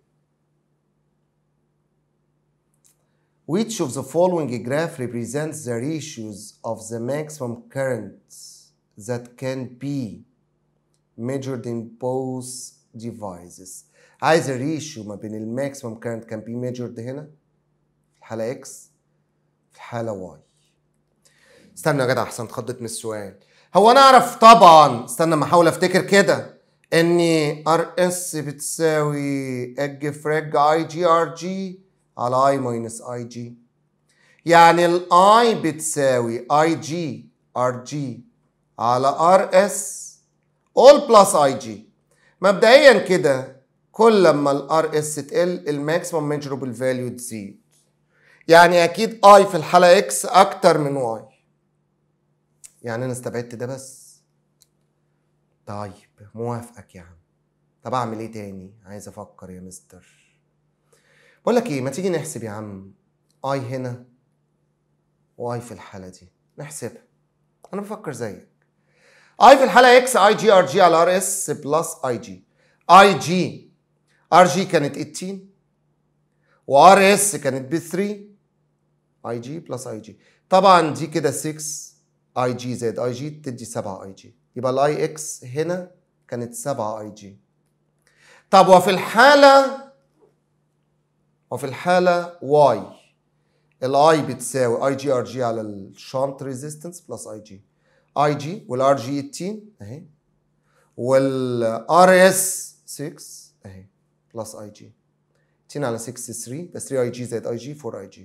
Which of the following graph represents the ratios of the maximum current that can be measured in both devices عايز الريشيو ما بين الماكسيمم كارنت كان بي ميجرد هنا في الحالة X في الحالة Y استنى يا جدع احسن اتخضيت من السؤال هو انا اعرف طبعا استنى ما احاول افتكر كده ان ار اس بتساوي اج فريج اي جي ار جي على اي ماينس اي جي يعني الاي بتساوي اي جي ار جي على ار اس اول بلس اي جي مبدئيا كده كل لما الار اس تقل الماكسيمم ميجربل فاليو تزيد يعني اكيد اي في الحاله اكس اكتر من واي يعني انا استبعدت ده بس طيب موافقك يا عم طب اعمل ايه تاني عايز افكر يا مستر بقول لك ايه ما تيجي نحسب يا عم اي هنا واي في الحاله دي نحسبها انا بفكر زيك اي في الحاله اكس اي جي ار جي على ار اس بلس اي جي اي جي ار جي كانت 18 وار اس كانت ب 3 اي جي بلس اي جي طبعا دي كده 6 اي جي زائد اي جي تدي 7 اي جي يبقى الاي اكس هنا كانت 7 اي جي طب وفي الحالة وفي الحالة واي الاي بتساوي اي جي ار جي على الشانت ريزيستنس بلس اي جي اي جي والار جي 18 اهي والار اس 6 اهي بلس اي جي 10 على 6 3 بس 3 اي جي زائد اي جي 4 اي جي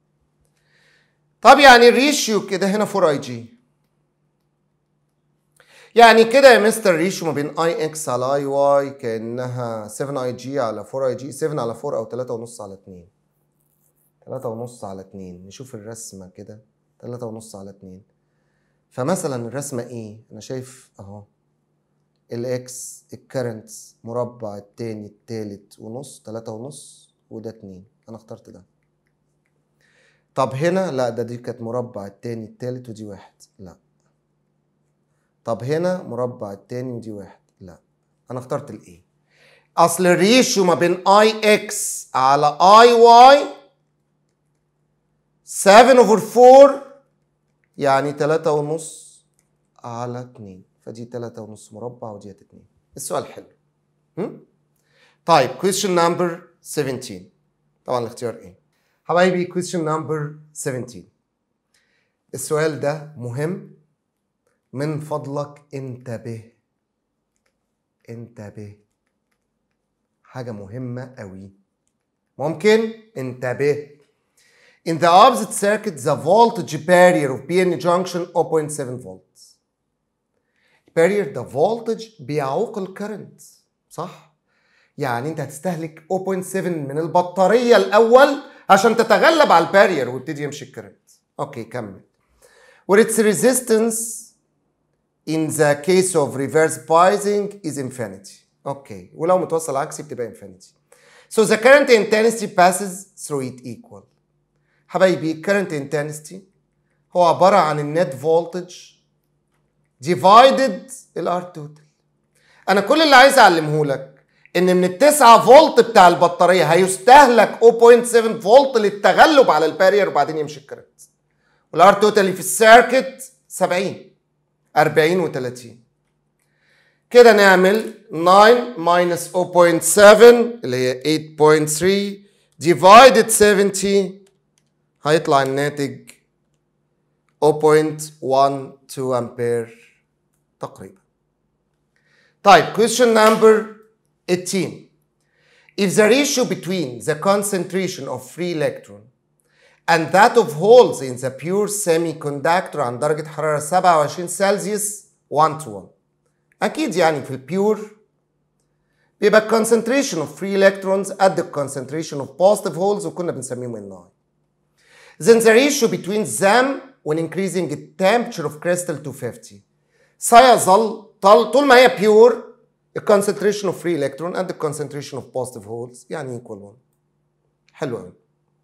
طب يعني الريشيو كده هنا 4 اي جي يعني كده يا مستر ريشيو ما بين اي اكس على اي واي كانها 7 اي جي على 4 اي جي 7 على 4 او 3 ونص على 2 3 ونص على 2 نشوف الرسمه كده 3 ونص على 2 فمثلا الرسمه ايه انا شايف اهو الاكس الكرنتس مربع التاني التالت ونص 3 ونص وده 2 انا اخترت ده طب هنا لا ده دي كانت مربع التاني التالت ودي واحد لا طب هنا مربع التاني ودي واحد لا انا اخترت الايه اصل الريشيو ما بين اي اكس على اي واي 7 اوفر 4 يعني 3 ونص على 2 فدي 3 ونص مربع ودي 2 السؤال حلو هم؟ طيب question number 17 طبعا الاختيار ايه حبايبي question number 17 السؤال ده مهم من فضلك انتبه انتبه حاجة مهمة قوي ممكن انتبه In the opposite circuit the voltage barrier of PN junction 0.7 volts barrier ده voltage بيعوق الكرنت صح؟ يعني انت هتستهلك 0.7 من البطارية الأول عشان تتغلب على البارير ويبتدي يمشي الكرنت اوكي كمل where its resistance in the case of reverse biasing is infinity اوكي ولو متوصل عكسي بتبقى infinity so the current intensity passes through it equal حبايبي current intensity هو عبارة عن النت voltage divided الار توتال انا كل اللي عايز اعلمه لك ان من ال 9 فولت بتاع البطاريه هيستهلك 0.7 فولت للتغلب على البارير وبعدين يمشي الكرنت والار توتال اللي في السيركت 70 40 و30 كده نعمل 9 minus 0.7 اللي هي 8.3 divided 70 هيطلع الناتج 0.12 امبير تقريبا طيب question number 18 if the ratio between the concentration of free electron and that of holes in the pure semiconductor عن درجة حرارة 27 سلسيوس 1 to 1 أكيد يعني في البيور بيبقى concentration of free electrons قد the concentration of positive holes وكنا بنسميهم الناي then the ratio between them when increasing the temperature of crystal to 50 سيظل طول طول ما هي pure the concentration of free electron and the concentration of positive holes يعني equal 1 حلو قوي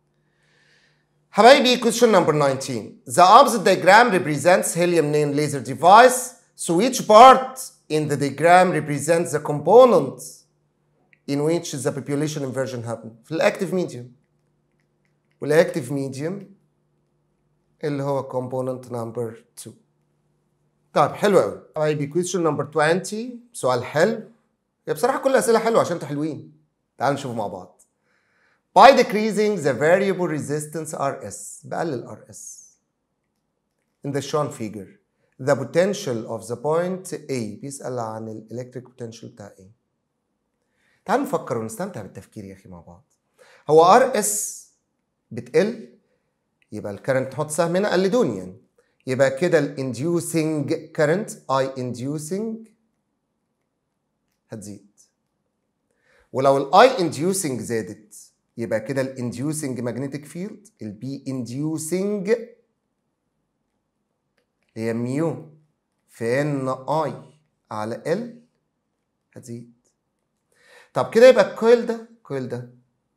حبايبي question number 19 the opposite diagram represents helium neon laser device so each part in the diagram represents the component in which the population inversion happened في الاكتيف medium والاكتيف medium اللي هو component number 2 طيب حلو قوي حبايبي question number 20 سؤال حلو هي بصراحه كل الاسئله حلوه عشان انتوا حلوين تعالوا نشوف مع بعض by decreasing the variable resistance RS بقلل RS in the shown figure the potential of the point A بيسأل عن الالكتريك potential بتاع A تعالوا نفكر ونستمتع بالتفكير يا اخي مع بعض هو RS بتقل يبقى الكرنت نحط سهم هنا قلدوني يعني يبقى كده الانديوسنج كرنت اي انديوسنج هتزيد ولو الاي انديوسنج زادت يبقى كده الانديوسنج ماجنتيك فيلد البي انديوسنج هي ميو في ان اي على ال هتزيد طب كده يبقى الكويل ده الكويل ده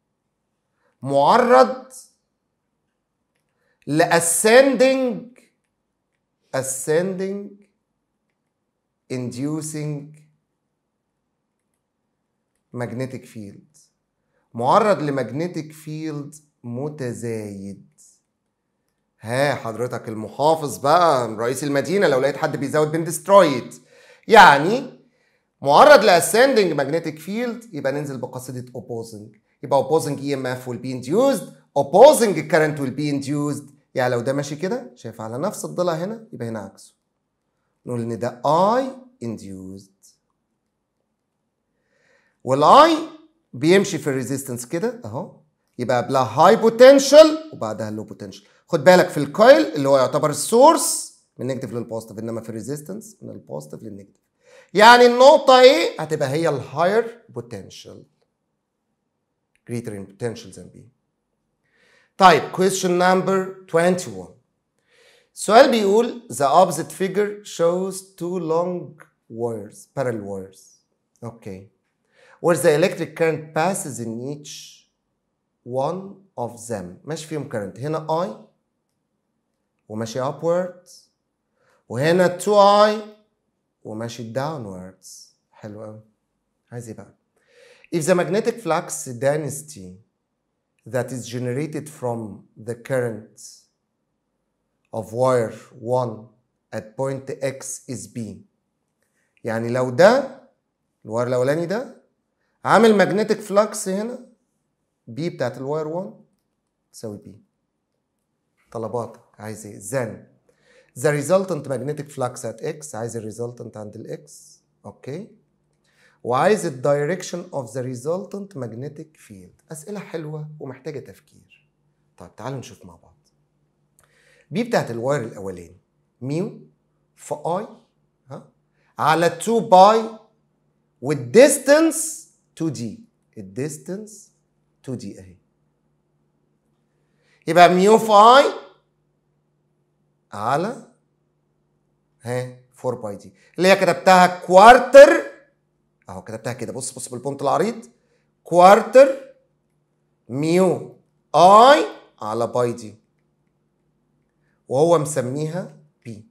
معرض لاسcending ascending inducing magnetic field معرض لمagnetic field متزايد ها حضرتك المحافظ بقى رئيس المدينه لو لقيت حد بيزود بين ديسترويد يعني معرض لاسcending magnetic field يبقى ننزل بقصيده opposing يبقى opposing EMF will be induced opposing current will be induced يعني لو ده ماشي كده شايف على نفس الضلع هنا يبقى هنا عكسه نقول ان ده I induced والاي بيمشي في الريزيستنس كده اهو يبقى قبلها هاي بوتنشال وبعدها لو بوتنشال خد بالك في الكويل اللي هو يعتبر السورس من نيجاتيف للبوزيتيف انما في الريزيستنس من البوزيتيف للنيجاتيف يعني النقطة ايه هتبقى هي الهاير بوتنشال greater in potential than B طيب question number 21 السؤال بيقول the opposite figure shows two long wires parallel wires okay where the electric current passes in each one of them ماشي فيهم current هنا I وماشي upwards وهنا 2I وماشي downwards حلو قوي عايز ايه بقى if the magnetic flux density that is generated from the current of wire 1 at point x is B يعني لو ده الواير الاولاني ده عامل magnetic flux هنا B بتاعت الواير 1 تساوي B طلباتك عايز ايه then the resultant magnetic flux at x عايز ال resultant عند ال x اوكي وعايز ال direction of the resultant magnetic field اسئله حلوه ومحتاجه تفكير طيب تعالوا نشوف مع بعض بي بتاعت الواير الاولاني ميو في اي ها على 2 باي والديستنس 2 دي الديستنس 2 دي اهي يبقى ميو في اي على ها 4 باي دي اللي هي كتبتها كوارتر اهو كتبتها كده بص بص بالبونت العريض كوارتر ميو اي على باي دي وهو مسميها بي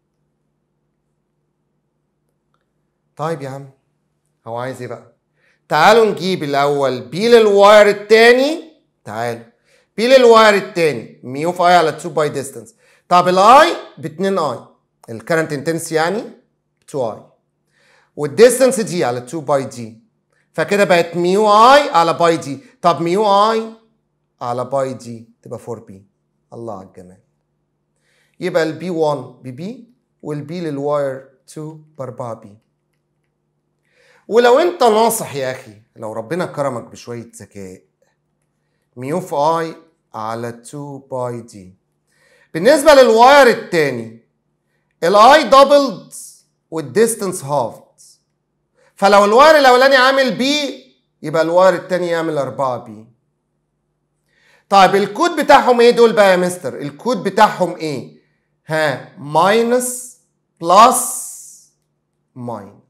طيب يا عم هو عايز ايه بقى تعالوا نجيب الاول بي للواير التاني تعالوا بي للواير التاني ميو في اي على 2 باي ديستانس طب الاي ب 2 اي الكرنت انتنس يعني 2 اي والديستانس دي على 2 باي دي فكده بقت ميو اي على باي دي طب ميو اي على باي دي تبقى 4 بي الله على الجمال يبقى البي 1 ببي والبي للواير 2 ب 4 بي ولو انت ناصح يا اخي لو ربنا كرمك بشويه ذكاء ميو في اي على 2 باي دي بالنسبه للواير التاني الاي دبلد والديستنس هافد فلو الواير الاولاني عامل بي يبقى الواير التاني يعمل 4 بي طيب الكود بتاعهم ايه دول بقى يا مستر الكود بتاعهم ايه ها ماينس بلس ماينس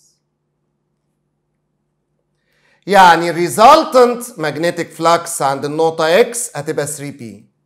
يعني resultant magnetic flux عند النقطة X هتبقى 3P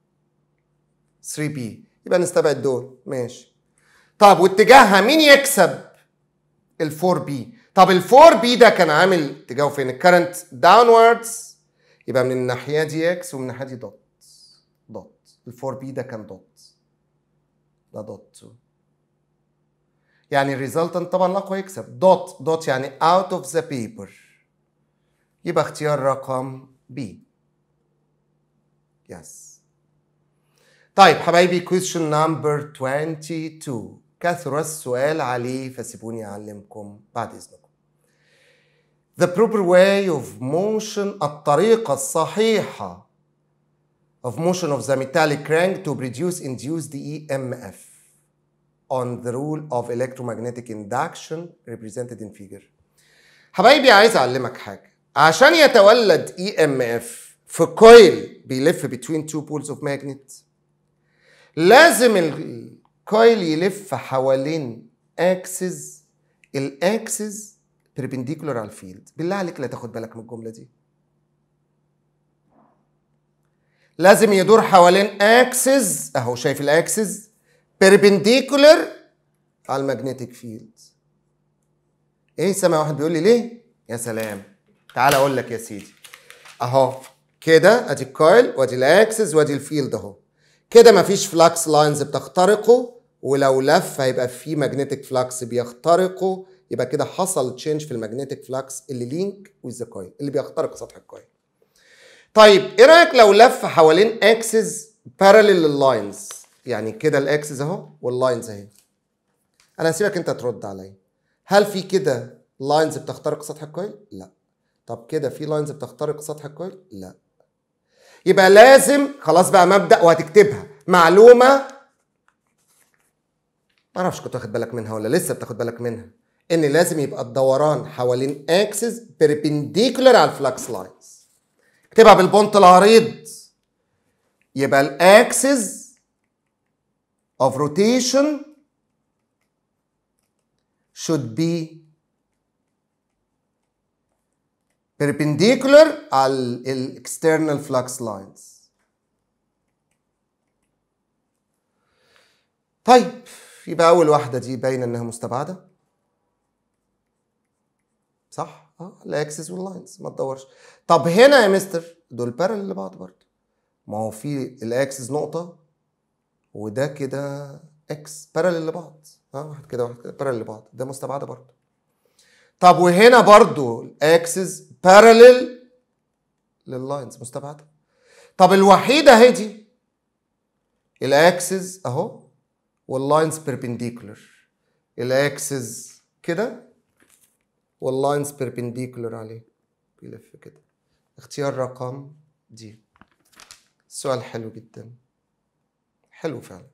3P يبقى نستبعد دول ماشي طب واتجاهها مين يكسب ال 4B طب ال 4B ده كان عامل اتجاهه فين الكرنت داونوردز يبقى من الناحية دي X ومن الناحية دي دوت دوت ال 4B ده كان دوت ده دوت 2 يعني الريزلتنت طبعا الاقوى يكسب دوت دوت يعني out of the paper يبقى اختيار رقم B يس طيب حبايبي question number 22 كثر السؤال عليه فسيبوني أعلمكم بعد إذنكم The proper way of motion الطريقة الصحيحة of motion of the metallic crank to produce induced EMF on the rule of electromagnetic induction represented in figure حبايبي عايز أعلمك حاجة عشان يتولد EMF في كويل بيلف between two poles of magnet لازم كويل يلف حوالين اكسس الاكسس بربنديكولار على الفيلد بالله عليك لا تاخد بالك من الجمله دي لازم يدور حوالين اكسس اهو شايف الاكسس بربنديكولار على المagnetic فيلد ايه سامع واحد بيقول لي ليه يا سلام تعال اقول لك يا سيدي اهو كده ادي الكويل وادي الاكسس وادي الفيلد اهو كده مفيش فلاكس لاينز بتخترقه ولو لف هيبقى في ماجنتيك فلاكس بيخترقه يبقى كده حصل تشينج في الماجنتيك فلاكس اللي لينك ويز ذا كويل اللي بيخترق سطح الكويل طيب ايه رايك لو لف حوالين اكسس باراليل لللاينز يعني كده الاكسس اهو واللاينز اهي انا هسيبك انت ترد عليا هل في كده لاينز بتخترق سطح الكويل لا طب كده في لاينز بتخترق سطح الكويل لا يبقى لازم خلاص بقى مبدا وهتكتبها معلومه ما اعرفش كنت واخد بالك منها ولا لسه بتاخد بالك منها ان لازم يبقى الدوران حوالين اكسس بيربنديكولار على الفلكس لاينز اكتبها بالبونت العريض يبقى الاكسس of rotation should be perpendicular على ال external flux lines طيب يبقى أول واحدة دي باينة إنها مستبعدة صح؟ اه الاكسس واللاينز ما تدورش طب هنا يا مستر دول بارل لبعض برضه ما هو في الاكسس نقطة وده كده اكس بارل لبعض اه واحد كده واحد كده بارل لبعض ده مستبعدة برضه طب وهنا برضو الاكسس بارلل لللاينز مستبعده طب الوحيده اهي دي الاكسس اهو واللاينز بيربنديكولر الاكسس كده واللاينز بيربنديكولر عليه بيلف كده اختيار رقم دي سؤال حلو جدا حلو فعلا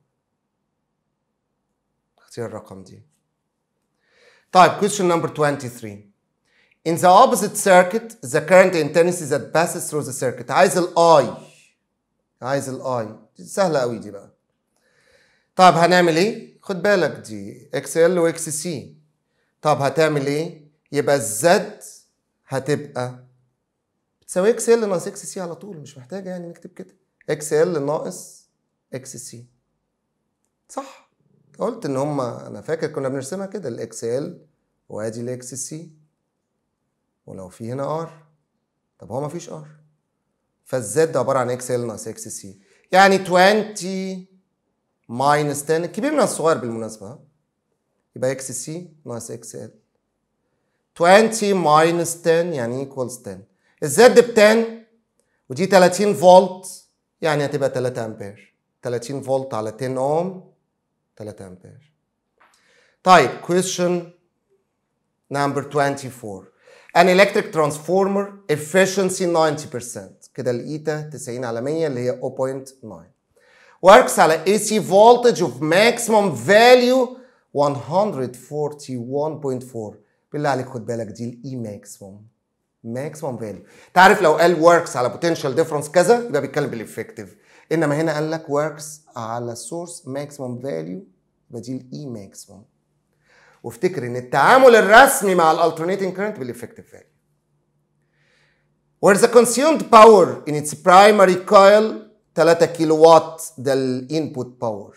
اختيار رقم دي طيب question number 23 In the opposite circuit, the current intensity that passes through the circuit عايز الاي عايز الاي سهلة قوي دي بقى طب هنعمل ايه؟ خد بالك دي اكس ال واكس سي طب هتعمل ايه؟ يبقى الزد هتبقى بتساوي اكس ال ناقص اكس سي على طول مش محتاجة يعني نكتب كده اكس ال ناقص اكس سي صح قلت ان هما انا فاكر كنا بنرسمها كده الاكس ال وادي الاكس سي ولو في هنا ار طب هو ما فيش ار فالزد عباره عن اكس ال ناقص اكس سي يعني 20 ماينس 10 الكبير من الصغير بالمناسبه ها يبقى اكس سي ناقص اكس ال 20 ماينس 10 يعني ايكوالز 10 الزد ب 10 ودي 30 فولت يعني هتبقى 3 امبير 30 فولت على 10 اوم 3 امبير طيب question number 24 an electric transformer efficiency 90% كده الايتا 90 على 100 اللي هي 0.9 works على AC voltage of maximum value 141.4 بالله عليك خد بالك دي الاي ماكسيموم ماكسيموم فاليو تعرف لو قال works على potential difference كذا يبقى بيتكلم بالافكتيف انما هنا قال لك works على source maximum value يبقى دي الاي ماكسيموم وافتكر ان التعامل الرسمي مع الالترنيتنج كرنت بالافكتيف فاليو where the consumed power in its primary coil 3 كيلو وات ده الانبوت باور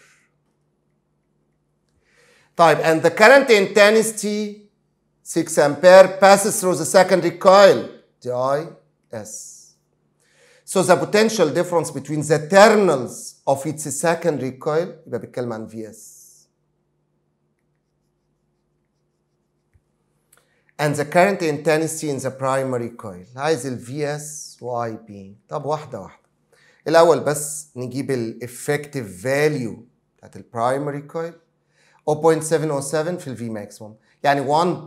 طيب and the current intensity 6 ampere passes through the secondary coil دي I S So the potential difference between the terminals of its secondary coil يبقى بيتكلم عن VS and the current intensity in the primary coil عايز ال VS و IP طب واحدة واحدة الأول بس نجيب ال effective value بتاعت ال primary coil 0.707 في ال V maximum يعني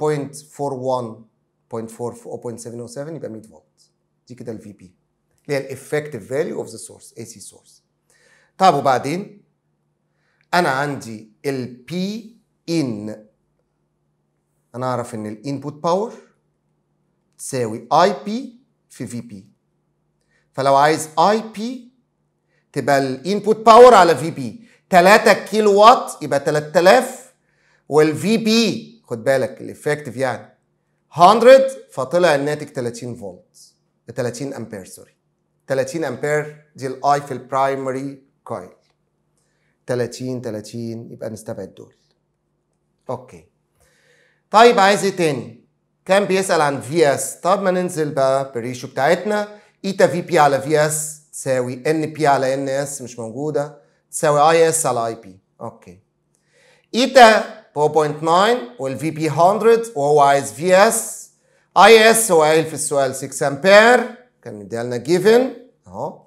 1.41.4 في 0.707 يبقى 100 فولت دي كده ال VP اللي هي ال effective value of the source AC source طب وبعدين أنا عندي ال P in انا اعرف ان الانبوت باور تساوي اي بي في في بي فلو عايز اي بي تبقى الانبوت باور على في بي 3 كيلو وات يبقى 3000 والفي بي خد بالك الافكتيف يعني 100 فطلع الناتج 30 فولت 30 امبير سوري 30 امبير دي الاي في البرايمري كويل 30 30 يبقى نستبعد دول اوكي طيب عايز ايه تاني كان بيسال عن في اس طب ما ننزل بقى بالريشيو بتاعتنا ايتا في بي على في اس تساوي ان بي على ان اس مش موجوده تساوي اي اس على اي بي اوكي ايتا 4.9 والفي بي 100 وهو عايز في اس اي اس هو قايل في السؤال 6 امبير كان مديها لنا جيفن اهو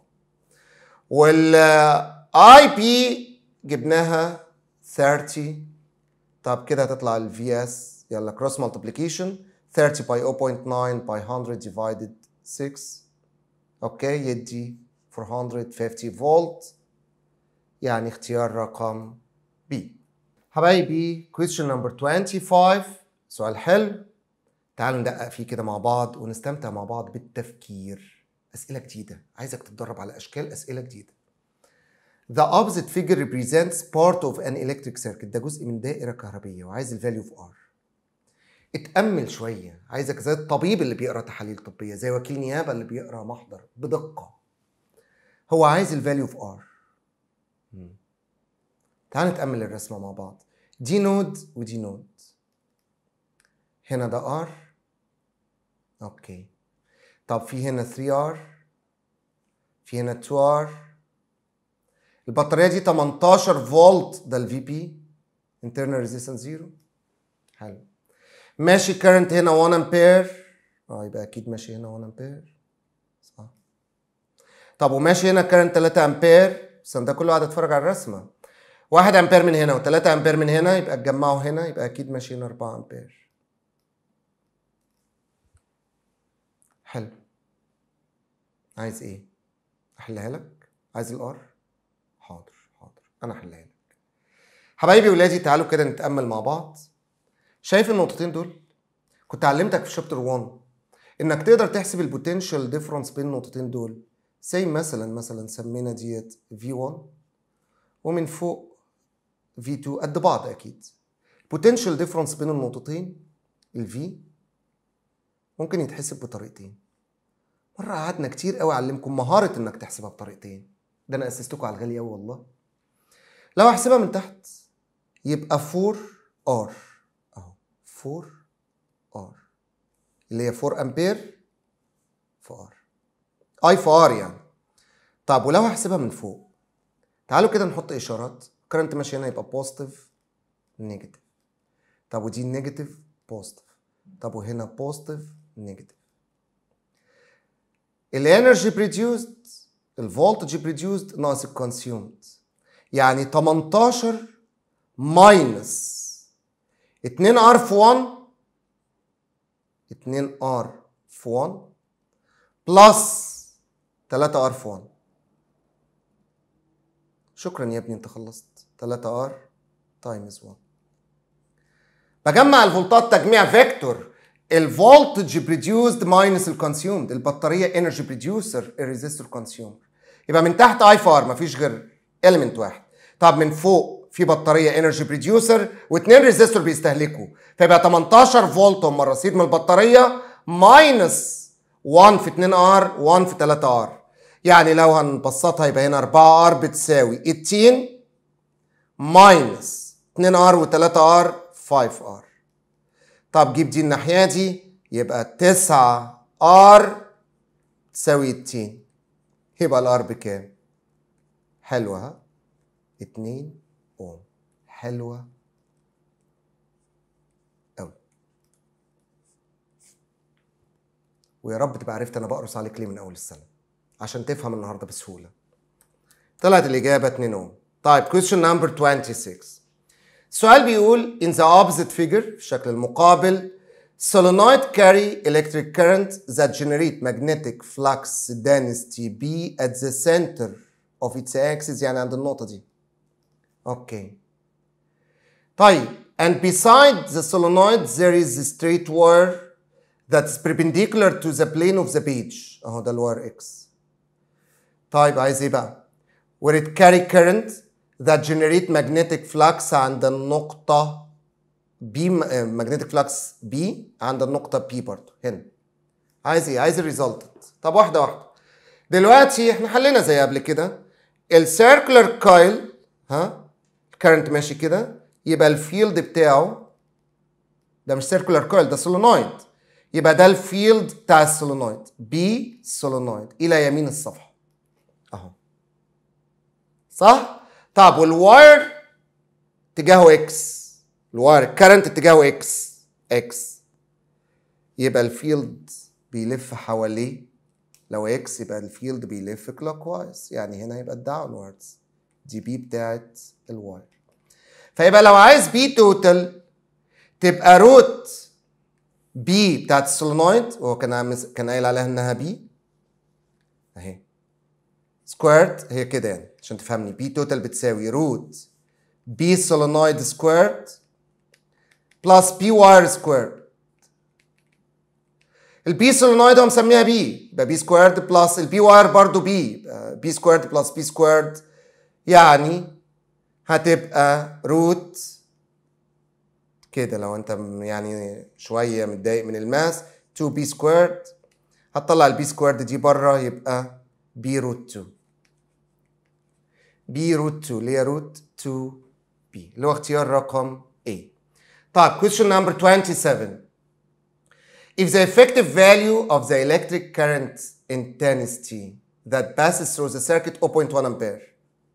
والاي بي جبناها 30 طب كده هتطلع الفي اس يلا كروس مالتيبليكيشن 30 باي 0.9 باي 100 divided 6 اوكي يدي 450 فولت يعني اختيار رقم B حبايبي question number 25 سؤال حلو تعالوا ندقق فيه كده مع بعض ونستمتع مع بعض بالتفكير أسئلة جديدة عايزك تتدرب على أشكال أسئلة جديدة The opposite figure represents part of an electric circuit ده جزء من دائرة كهربية وعايز الفاليو في R اتأمل شوية عايزك زي الطبيب اللي بيقرا تحاليل طبية زي وكيل نيابة اللي بيقرا محضر بدقة هو عايز الفاليو في R تعال نتأمل الرسمة مع بعض دي نود ودي نود هنا ده R اوكي طب في هنا 3R في هنا 2R البطارية دي 18 فولت ده الفي بي internal resistance زيرو حلو ماشي كارنت هنا 1 امبير اه يبقى اكيد ماشي هنا 1 امبير صح طب وماشي هنا كارنت 3 امبير بس ده كله قاعد اتفرج على الرسمه 1 امبير من هنا و3 امبير من هنا يبقى اتجمعوا هنا يبقى اكيد ماشي هنا 4 امبير حلو عايز ايه احلها لك عايز الار حاضر حاضر انا احلها لك حبايبي ولادي تعالوا كده نتامل مع بعض شايف النقطتين دول كنت علمتك في شابتر 1 انك تقدر تحسب البوتنشال ديفرنس بين النقطتين دول زي مثلا مثلا سمينا ديت V1 ومن فوق V2 قد بعض اكيد البوتنشال ديفرنس بين النقطتين ال V ممكن يتحسب بطريقتين مرة قعدنا كتير قوي اعلمكم مهارة انك تحسبها بطريقتين ده انا اسستكم على الغالي قوي والله لو احسبها من تحت يبقى 4 R اهو 4 R اللي هي 4 امبير في R اي في R يعني طب ولو هحسبها من فوق تعالوا كده نحط اشارات كرنت ماشي هنا يبقى بوزيتيف نيجاتيف طب ودي نيجاتيف بوزيتيف طب وهنا بوزيتيف نيجاتيف الانرجي بريديوسد الفولتج بريديوسد ناقص الكونسيومد يعني 18 ماينس 2 ار في 1 2 ار في 1 بلس 3 ار في 1 شكرا يا ابني انت خلصت 3 ار تايمز 1 بجمع الفولتات تجميع فيكتور الفولتج بريديوسد ماينس الكونسيومد البطاريه انرجي بريديوسر الريزيستور كونسيومر يبقى من تحت اي فار مفيش غير اليمنت واحد طب من فوق في بطاريه انرجي بريديوسر واثنين ريزيستور بيستهلكوا فيبقى 18 فولت هم الرصيد من البطاريه ماينس 1 في 2 ار 1 في 3 ار يعني لو هنبسطها يبقى هنا 4 ار بتساوي 18 ماينس 2 ار و3 ار 5 ار طب جيب دي الناحيه دي يبقى 9 ار تساوي 18 يبقى الار بكام؟ حلوه ها؟ 2 اوم حلوه قوي ويا رب تبقى عرفت انا بقرص عليك ليه من اول السنه عشان تفهم النهارده بسهوله طلعت الاجابه 2 اوم طيب question number 26 السؤال بيقول in the opposite figure في الشكل المقابل solenoid carry electric current that generate magnetic flux density B at the center of its axis يعني عند النقطة دي. اوكي. طيب and beside the solenoid there is a straight wire that is perpendicular to the plane of the page. اهو ده الواير X. طيب عايز ايه بقى؟ where it carry current that generate magnetic flux عند النقطة B magnetic flux B عند النقطة B برضه هنا عايز ايه؟ عايز الريزلت طب واحدة واحدة دلوقتي احنا حلينا زي قبل كده السيركلر كايل ها الكرنت ماشي كده يبقى الفيلد بتاعه ده مش سيركلر كويل ده سولونويد يبقى ده الفيلد بتاع السولونويد بي سولونويد الى يمين الصفحه اهو صح طب والواير اتجاهه اكس الواير الكرنت اتجاهه اكس اكس يبقى الفيلد بيلف حواليه لو اكس يبقى الفيلد بيلف كلوك وايز يعني هنا يبقى الداونوردز دي بي بتاعت الواير فيبقى لو عايز بي توتال تبقى روت بي بتاعت السولينويد وهو كان عامل كان قايل عليها انها بي اهي سكويرد هي كده يعني عشان تفهمني بي توتال بتساوي روت بي سولينويد سكويرد بلس بي واير سكويرد البي سولينويد هو مسميها بي يبقى بي سكويرد بلس البي واير برضو بي بي سكويرد بلس بي سكويرد يعني هتبقى روت كده لو انت يعني شويه متضايق من الماس 2 بي سكويرد هتطلع البي سكويرد دي بره يبقى بي روت 2 بي روت 2 اللي هي روت 2 بي اللي هو اختيار رقم A طيب question number 27 If the effective value of the electric current intensity that passes through the circuit 0.1 ampere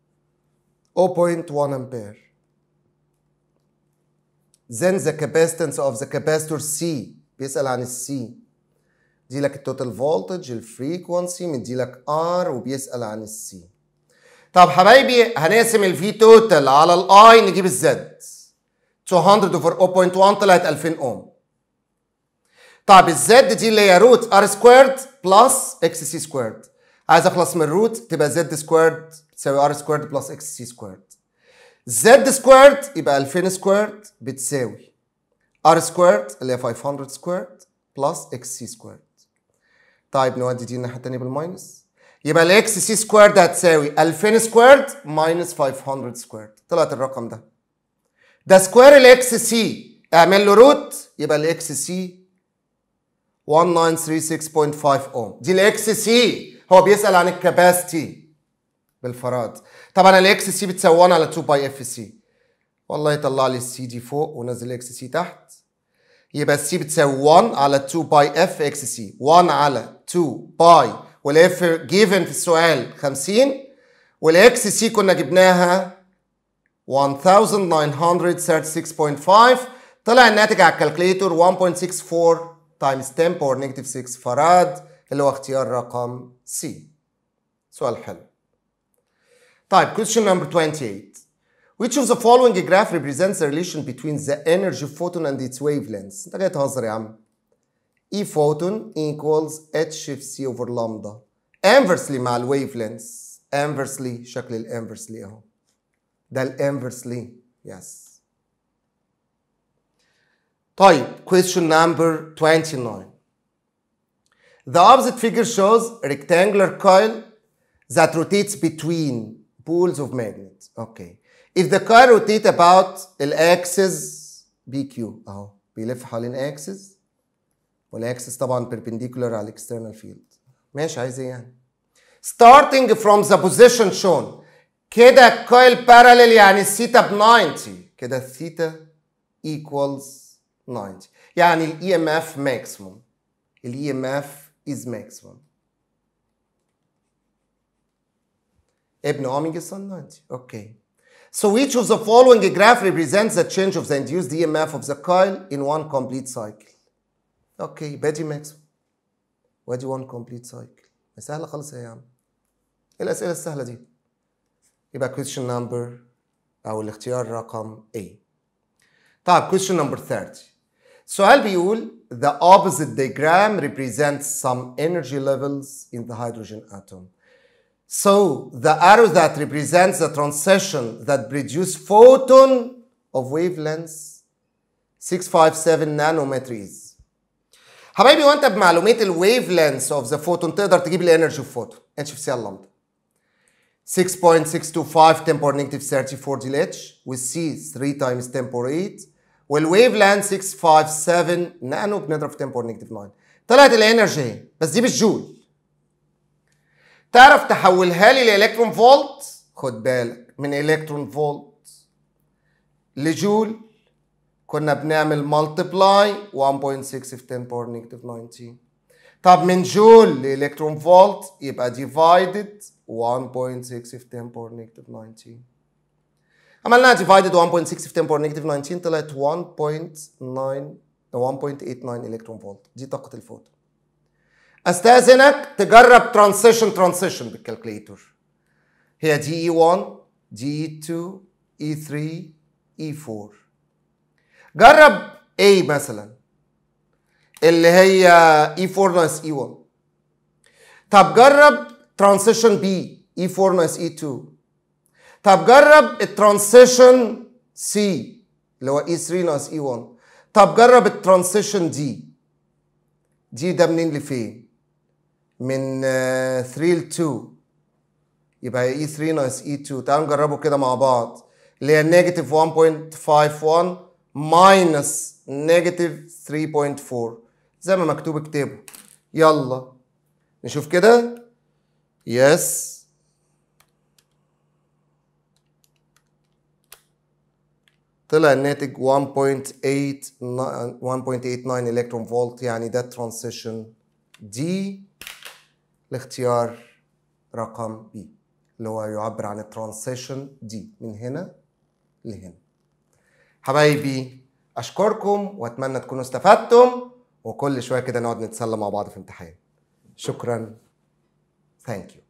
0.1 ampere then the capacitance of the capacitor C بيسأل عن السي دي لك التوتال فولتج الفريكونسي مدي لك ار وبيسأل عن السي طب حبايبي هنقسم الفي توتال على الاي نجيب الزد 200 اوفر 0.1 طلعت 2000 اوم طب الزد دي اللي هي روت ار سكويرد بلس اكس سي سكويرد عايز اخلص من الروت تبقى زد سكويرد تساوي ار سكويرد بلس اكس سي سكويرد زد سكويرد يبقى 2000 سكويرد بتساوي ار سكويرد اللي هي 500 سكويرد بلس اكس سي سكويرد طيب نودي دي الناحيه الثانيه بالماينس يبقى الاكس سي سكويرد هتساوي 2000 سكويرد ماينس 500 سكويرد طلعت الرقم ده ده سكوير الاكس سي اعمل له روت يبقى الاكس سي 1936.5 اوم دي الاكس سي هو بيسال عن الكباستي بالفراد طبعا الاكس سي بتساوي 1 على 2 باي اف سي والله يطلع لي السي دي فوق ونزل الاكس سي تحت يبقى السي بتساوي 1 على 2 باي اف اكس سي 1 على 2 باي والاف جيفن في السؤال 50 والاكس سي كنا جبناها 1936.5 طلع الناتج على الكالكليتور 1.64 تايمز 10 باور نيجاتيف 6 فراد اللي هو اختيار رقم سي سؤال حلو طيب question number 28 Which of the following graph represents the relation between the energy photon and its wavelengths؟ انت جاي تهزر يا عم. E photon equals h of c over lambda. Inversely مع ال wavelengths. Inversely شكل ال inversely اهو. ده ال inversely. Yes. طيب question number 29. The opposite figure shows a rectangular coil that rotates between poles of magnet. Okay. If the coil rotate about الاكسس بي كيو اهو بيلف حوالين اكسس والاكسس طبعا perpendicular على الاكسترنال فيلد ماشي عايز ايه يعني starting from the position shown كده الكويل باراليل يعني الثيتا ب 90 كده الثيتا equals 90 يعني الاي ام اف ماكسيموم الاي ام اف از ماكسيموم ابن اوميجا سن 90 اوكي So each of the following graph represents the change of the induced EMF of the coil in one complete cycle. اوكي بادي ماكسيموم وادي one complete cycle. سهلة خالص يا عم. ايه الأسئلة السهلة دي؟ يبقى question number أو الاختيار رقم A. طيب question number 30. سؤال بيقول the opposite diagram represents some energy levels in the hydrogen atom. So the arrow that represents the transition that produce photon of wavelengths 657 nanometers. حبايبي وانت بمعلومات الويف لينث اوف ذا فوتون تقدر تجيب الانرجي اوف فوتون اتش في سي اللامدا 6.625 10 power negative 34 دي الاتش والسي 3 times 10 power 8 والويف لاند 657 نانو بنضرب في 10 power negative 9 طلعت الانرجي اهي بس دي بالجول تعرف تحولها لي لالكترون فولت خد بالك من الكترون فولت لجول كنا بنعمل مالتبلاي 1.6 في 10 باور نيجاتيف 19 طب من جول لالكترون فولت يبقى ديفايدد 1.6 في 10 باور نيجاتيف 19 عملناها ديفايدد 1.6 في 10 باور نيجاتيف 19 طلعت 1.9 1.89 الكترون فولت دي طاقه الفوتون استاذنك تجرب ترانسيشن ترانسيشن بالكالكوليتور هي دي اي 1 دي اي 2 اي 3 اي 4 جرب A مثلا اللي هي E4 ناقص E1 طب جرب ترانسيشن B E4 ناقص E2 طب جرب الترانسيشن C اللي هو E3 ناقص E1 طب جرب الترانسيشن D دي ده منين لفين؟ من 3 ل 2 يبقى E3 ناقص E2 تعالوا نجربه كده مع بعض اللي هي نيجاتيف 1.51 ماينس نيجاتيف 3.4 زي ما مكتوب اكتبه يلا نشوف كده يس طلع الناتج 1.8 1.89 الكترون فولت يعني ده ترانزيشن دي الاختيار رقم بي اللي هو يعبر عن الترانزيشن دي من هنا لهنا حبايبي اشكركم واتمنى تكونوا استفدتم وكل شويه كده نقعد نتسلى مع بعض في امتحان شكرا ثانك يو